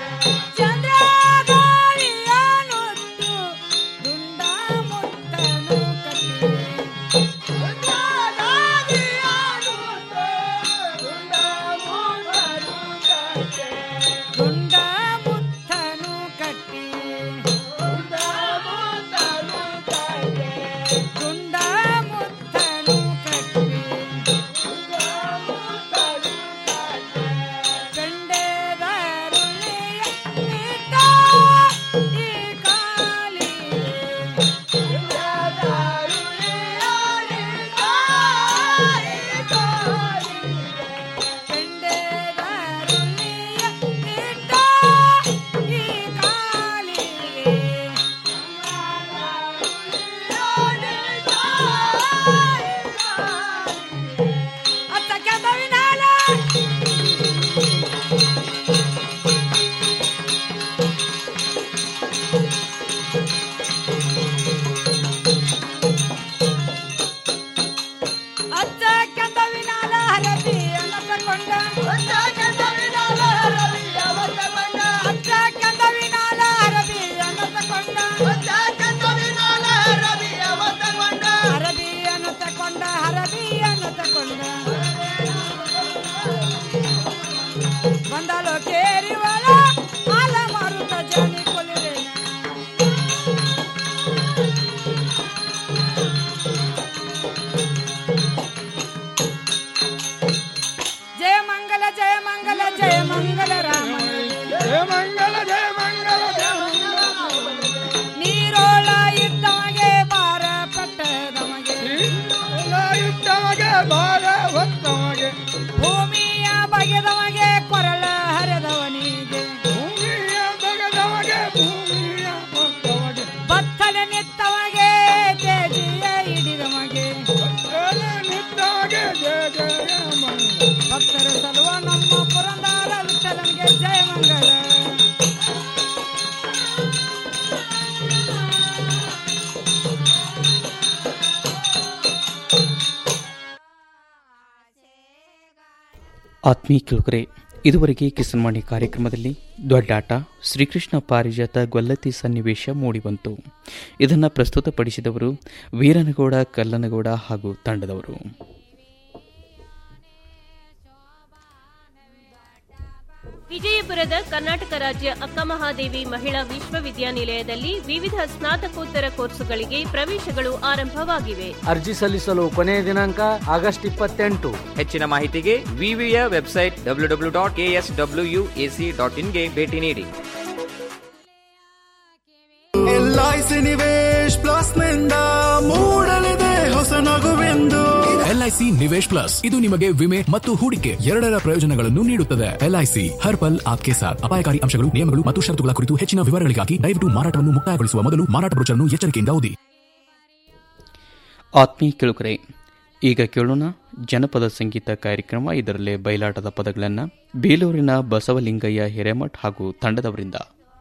ಆತ್ಮೀಯ ಕೇಳುಗರೆ ಇದುವರೆಗೆ ಕಿಸನ್ವಾಣಿ ಕಾರ್ಯಕ್ರಮದಲ್ಲಿ ದೊಡ್ಡಾಟ ಶ್ರೀಕೃಷ್ಣ ಪಾರಿಜಾತ ಗೊಲ್ಲತಿ ಸನ್ನಿವೇಶ ಮೂಡಿಬಂತು ಇದನ್ನು ಪ್ರಸ್ತುತಪಡಿಸಿದವರು ವೀರನಗೌಡ ಕಲ್ಲನಗೌಡ ಹಾಗೂ ತಂಡದವರು ವಿಜಯಪುರದ ಕರ್ನಾಟಕ ರಾಜ್ಯ ಅಕ್ಕಮಹಾದೇವಿ ಮಹಿಳಾ ವಿಶ್ವವಿದ್ಯಾನಿಲಯದಲ್ಲಿ ವಿವಿಧ ಸ್ನಾತಕೋತ್ತರ ಕೋರ್ಸುಗಳಿಗೆ ಪ್ರವೇಶಗಳು ಆರಂಭವಾಗಿವೆ ಅರ್ಜಿ ಸಲ್ಲಿಸಲು ಕೊನೆಯ ದಿನಾಂಕ ಆಗಸ್ಟ್ ಇಪ್ಪತ್ತೆಂಟು ಹೆಚ್ಚಿನ ಮಾಹಿತಿಗೆ ವಿವಿಯ website W W dot K S W U A C dot ಇನ್ಗೆ ಭೇಟಿ ನೀಡಿ ಎಲ್ಐಸಿ ನಿವೇಶ್ ಪ್ಲಸ್ ನಿಂದ ಮೂಡಲಿದೆ ಹೊಸ ನಗುವೆಂದು ಎಲ್ಐಸಿ ನಿವೇಶ್ ಪ್ಲಸ್ ಇದು ನಿಮಗೆ ವಿಮೆ ಮತ್ತು ಹೂಡಿಕೆ ಎರಡರ ಪ್ರಯೋಜನಗಳನ್ನು ನೀಡುತ್ತದೆ ಎಲ್ಐಸಿ ಹರ್ ಪಲ್ ಆಪ್ಕೆ ಸಾಥ್ ಅಪಾಯಕಾರಿ ಅಂಶಗಳು ನಿಯಮಗಳು ಮತ್ತು ಷರತ್ತುಗಳ ಕುರಿತು ಹೆಚ್ಚಿನ ವಿವರಗಳಿಗಾಗಿ ದಯವಿಟ್ಟು ಮಾರಾಟವನ್ನು ಮುಕ್ತಾಯಗೊಳಿಸುವ ಮೊದಲು ಮಾರಾಟ ಬ್ರೋಚರ್ನ್ನು ಎಚ್ಚರಿಕೆಯಿಂದ ಓದಿ ಆತ್ಮೀಯ ಕೇಳುಗರೆ ಈಗ ಕೇಳೋಣ ಜನಪದ ಸಂಗೀತ ಕಾರ್ಯಕ್ರಮ ಇದರಲ್ಲಿ ಬಯಲಾಟದ ಪದಗಳನ್ನು ಬೇಲೂರಿನ ಬಸವಲಿಂಗಯ್ಯ ಹಿರೇಮಠ್ ಹಾಗೂ ತಂಡದವರಿಂದ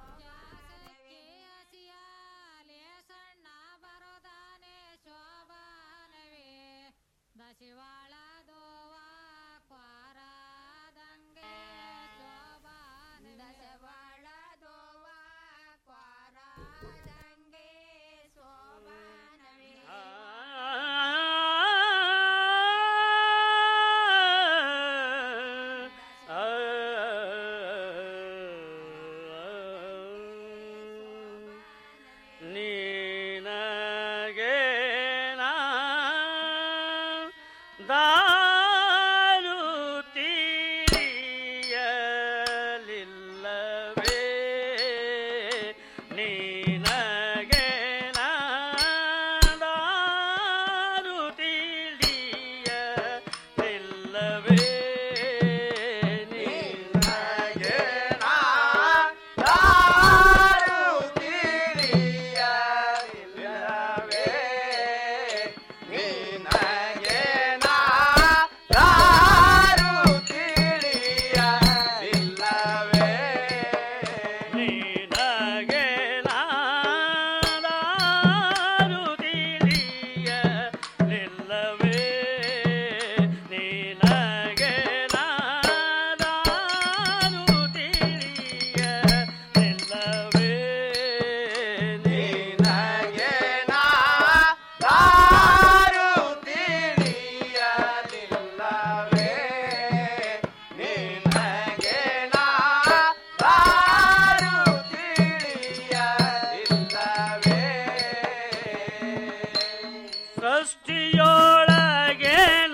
ಸೃಷ್ಟಿಯೊಳಗೇನ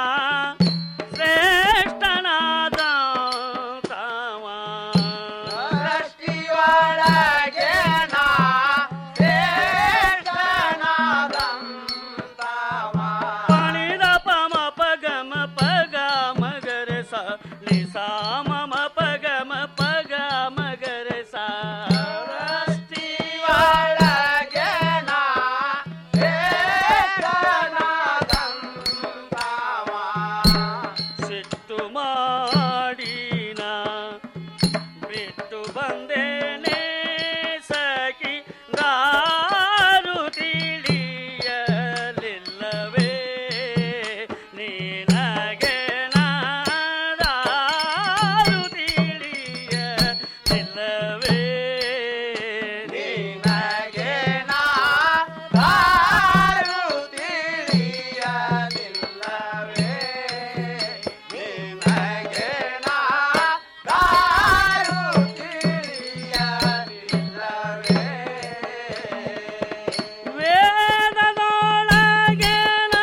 ಶ್ರೇಷ್ಠನಾದ ತಾವ ಸೃಷ್ಟಿಯೊಳಗೇನ ಪಣಿದ ಪಮ ಪಗಮ ಪಗ ಮಗರ ಸ ನಿಸಾ ಮಮ ಪಗಮ ಪಗ ಮಗರ ಸ ಸಿಟ್ಟು ಮಾಡಿನ ಬಿಟ್ಟು ಬಂದೇನೆ ಸಖಿ ದಾರು ತಿಳಿಯಲಿಲ್ಲವೇ ನಿನಗೆ ನಾದಾರು ತಿಳಿಯಲಿಲ್ಲವೇ ನಿನಗೆ ನಾದಾರು ತಿಳಿಯಲಿಲ್ಲವೇ ನಿನಗೆ ನಾದಾರು ತಿಳಿಯಲಿಲ್ಲವೇ ವೇದದೊಳಗೆ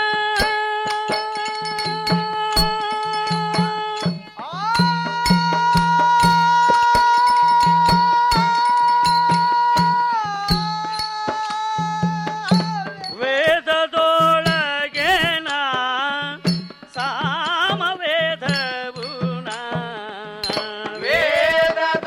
ವೇದದೊಳಗೇನ ಸಾಮವೇದವುನ ವೇದದೊಳಗೇನ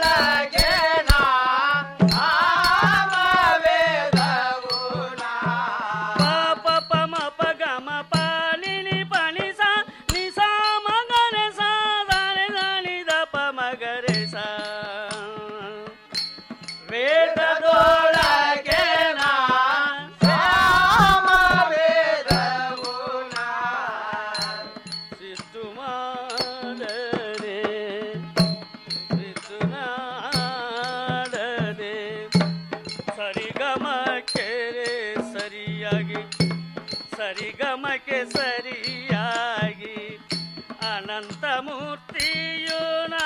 ಸಾಮವೇದವುನ ಪಾಪ ಪಮ ಪಗಮ ಪಲಿನಿ ಪನಿ ಸಾ ನಿ ಸಾ ಮಗರೆ ಸಾ ದಾನೆ ದಾನಿ ದ ಪ ಮಗರೆ ಸಾ ವೇದದೊಳಗೇನ ಸಾಮವೇದವುನ ಸಿಟ್ಟು ಮಾಡ ಸರಿಯಾಗಿ ಸರಿಗಮಕ್ಕೆ ಸರಿಯಾಗಿ ಅನಂತ ಮೂರ್ತಿಯು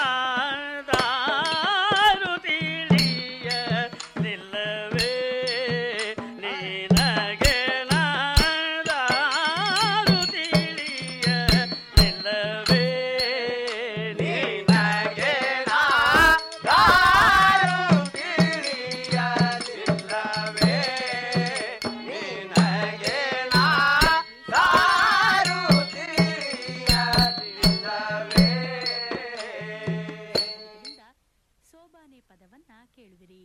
ನಾದಾರು ತಿಳಿಯ ನಿಲ್ಲವೇ ನಿನಗೆ ನಾದಾರು ತಿಳಿಯ ನಿಲ್ಲವೇ ನಿನಗೆ ನಾದಾರು ತಿಳಿಯ ನಿಲ್ಲವೇ ನಿನಗೆ ನಾದಾರು ತಿಳಿಯ ನಿಲ್ಲವೇ ಸೋಬಾನೆ ಪದವನ್ನ ಕೇಳುವಿರಿ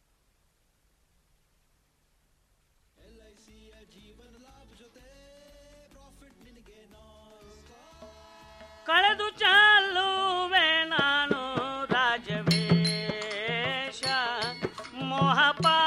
ಕಳೆದು ಚಾಲುವೆ ನಾನು ರಾಜವೇಶ ಮೋಹಪಾ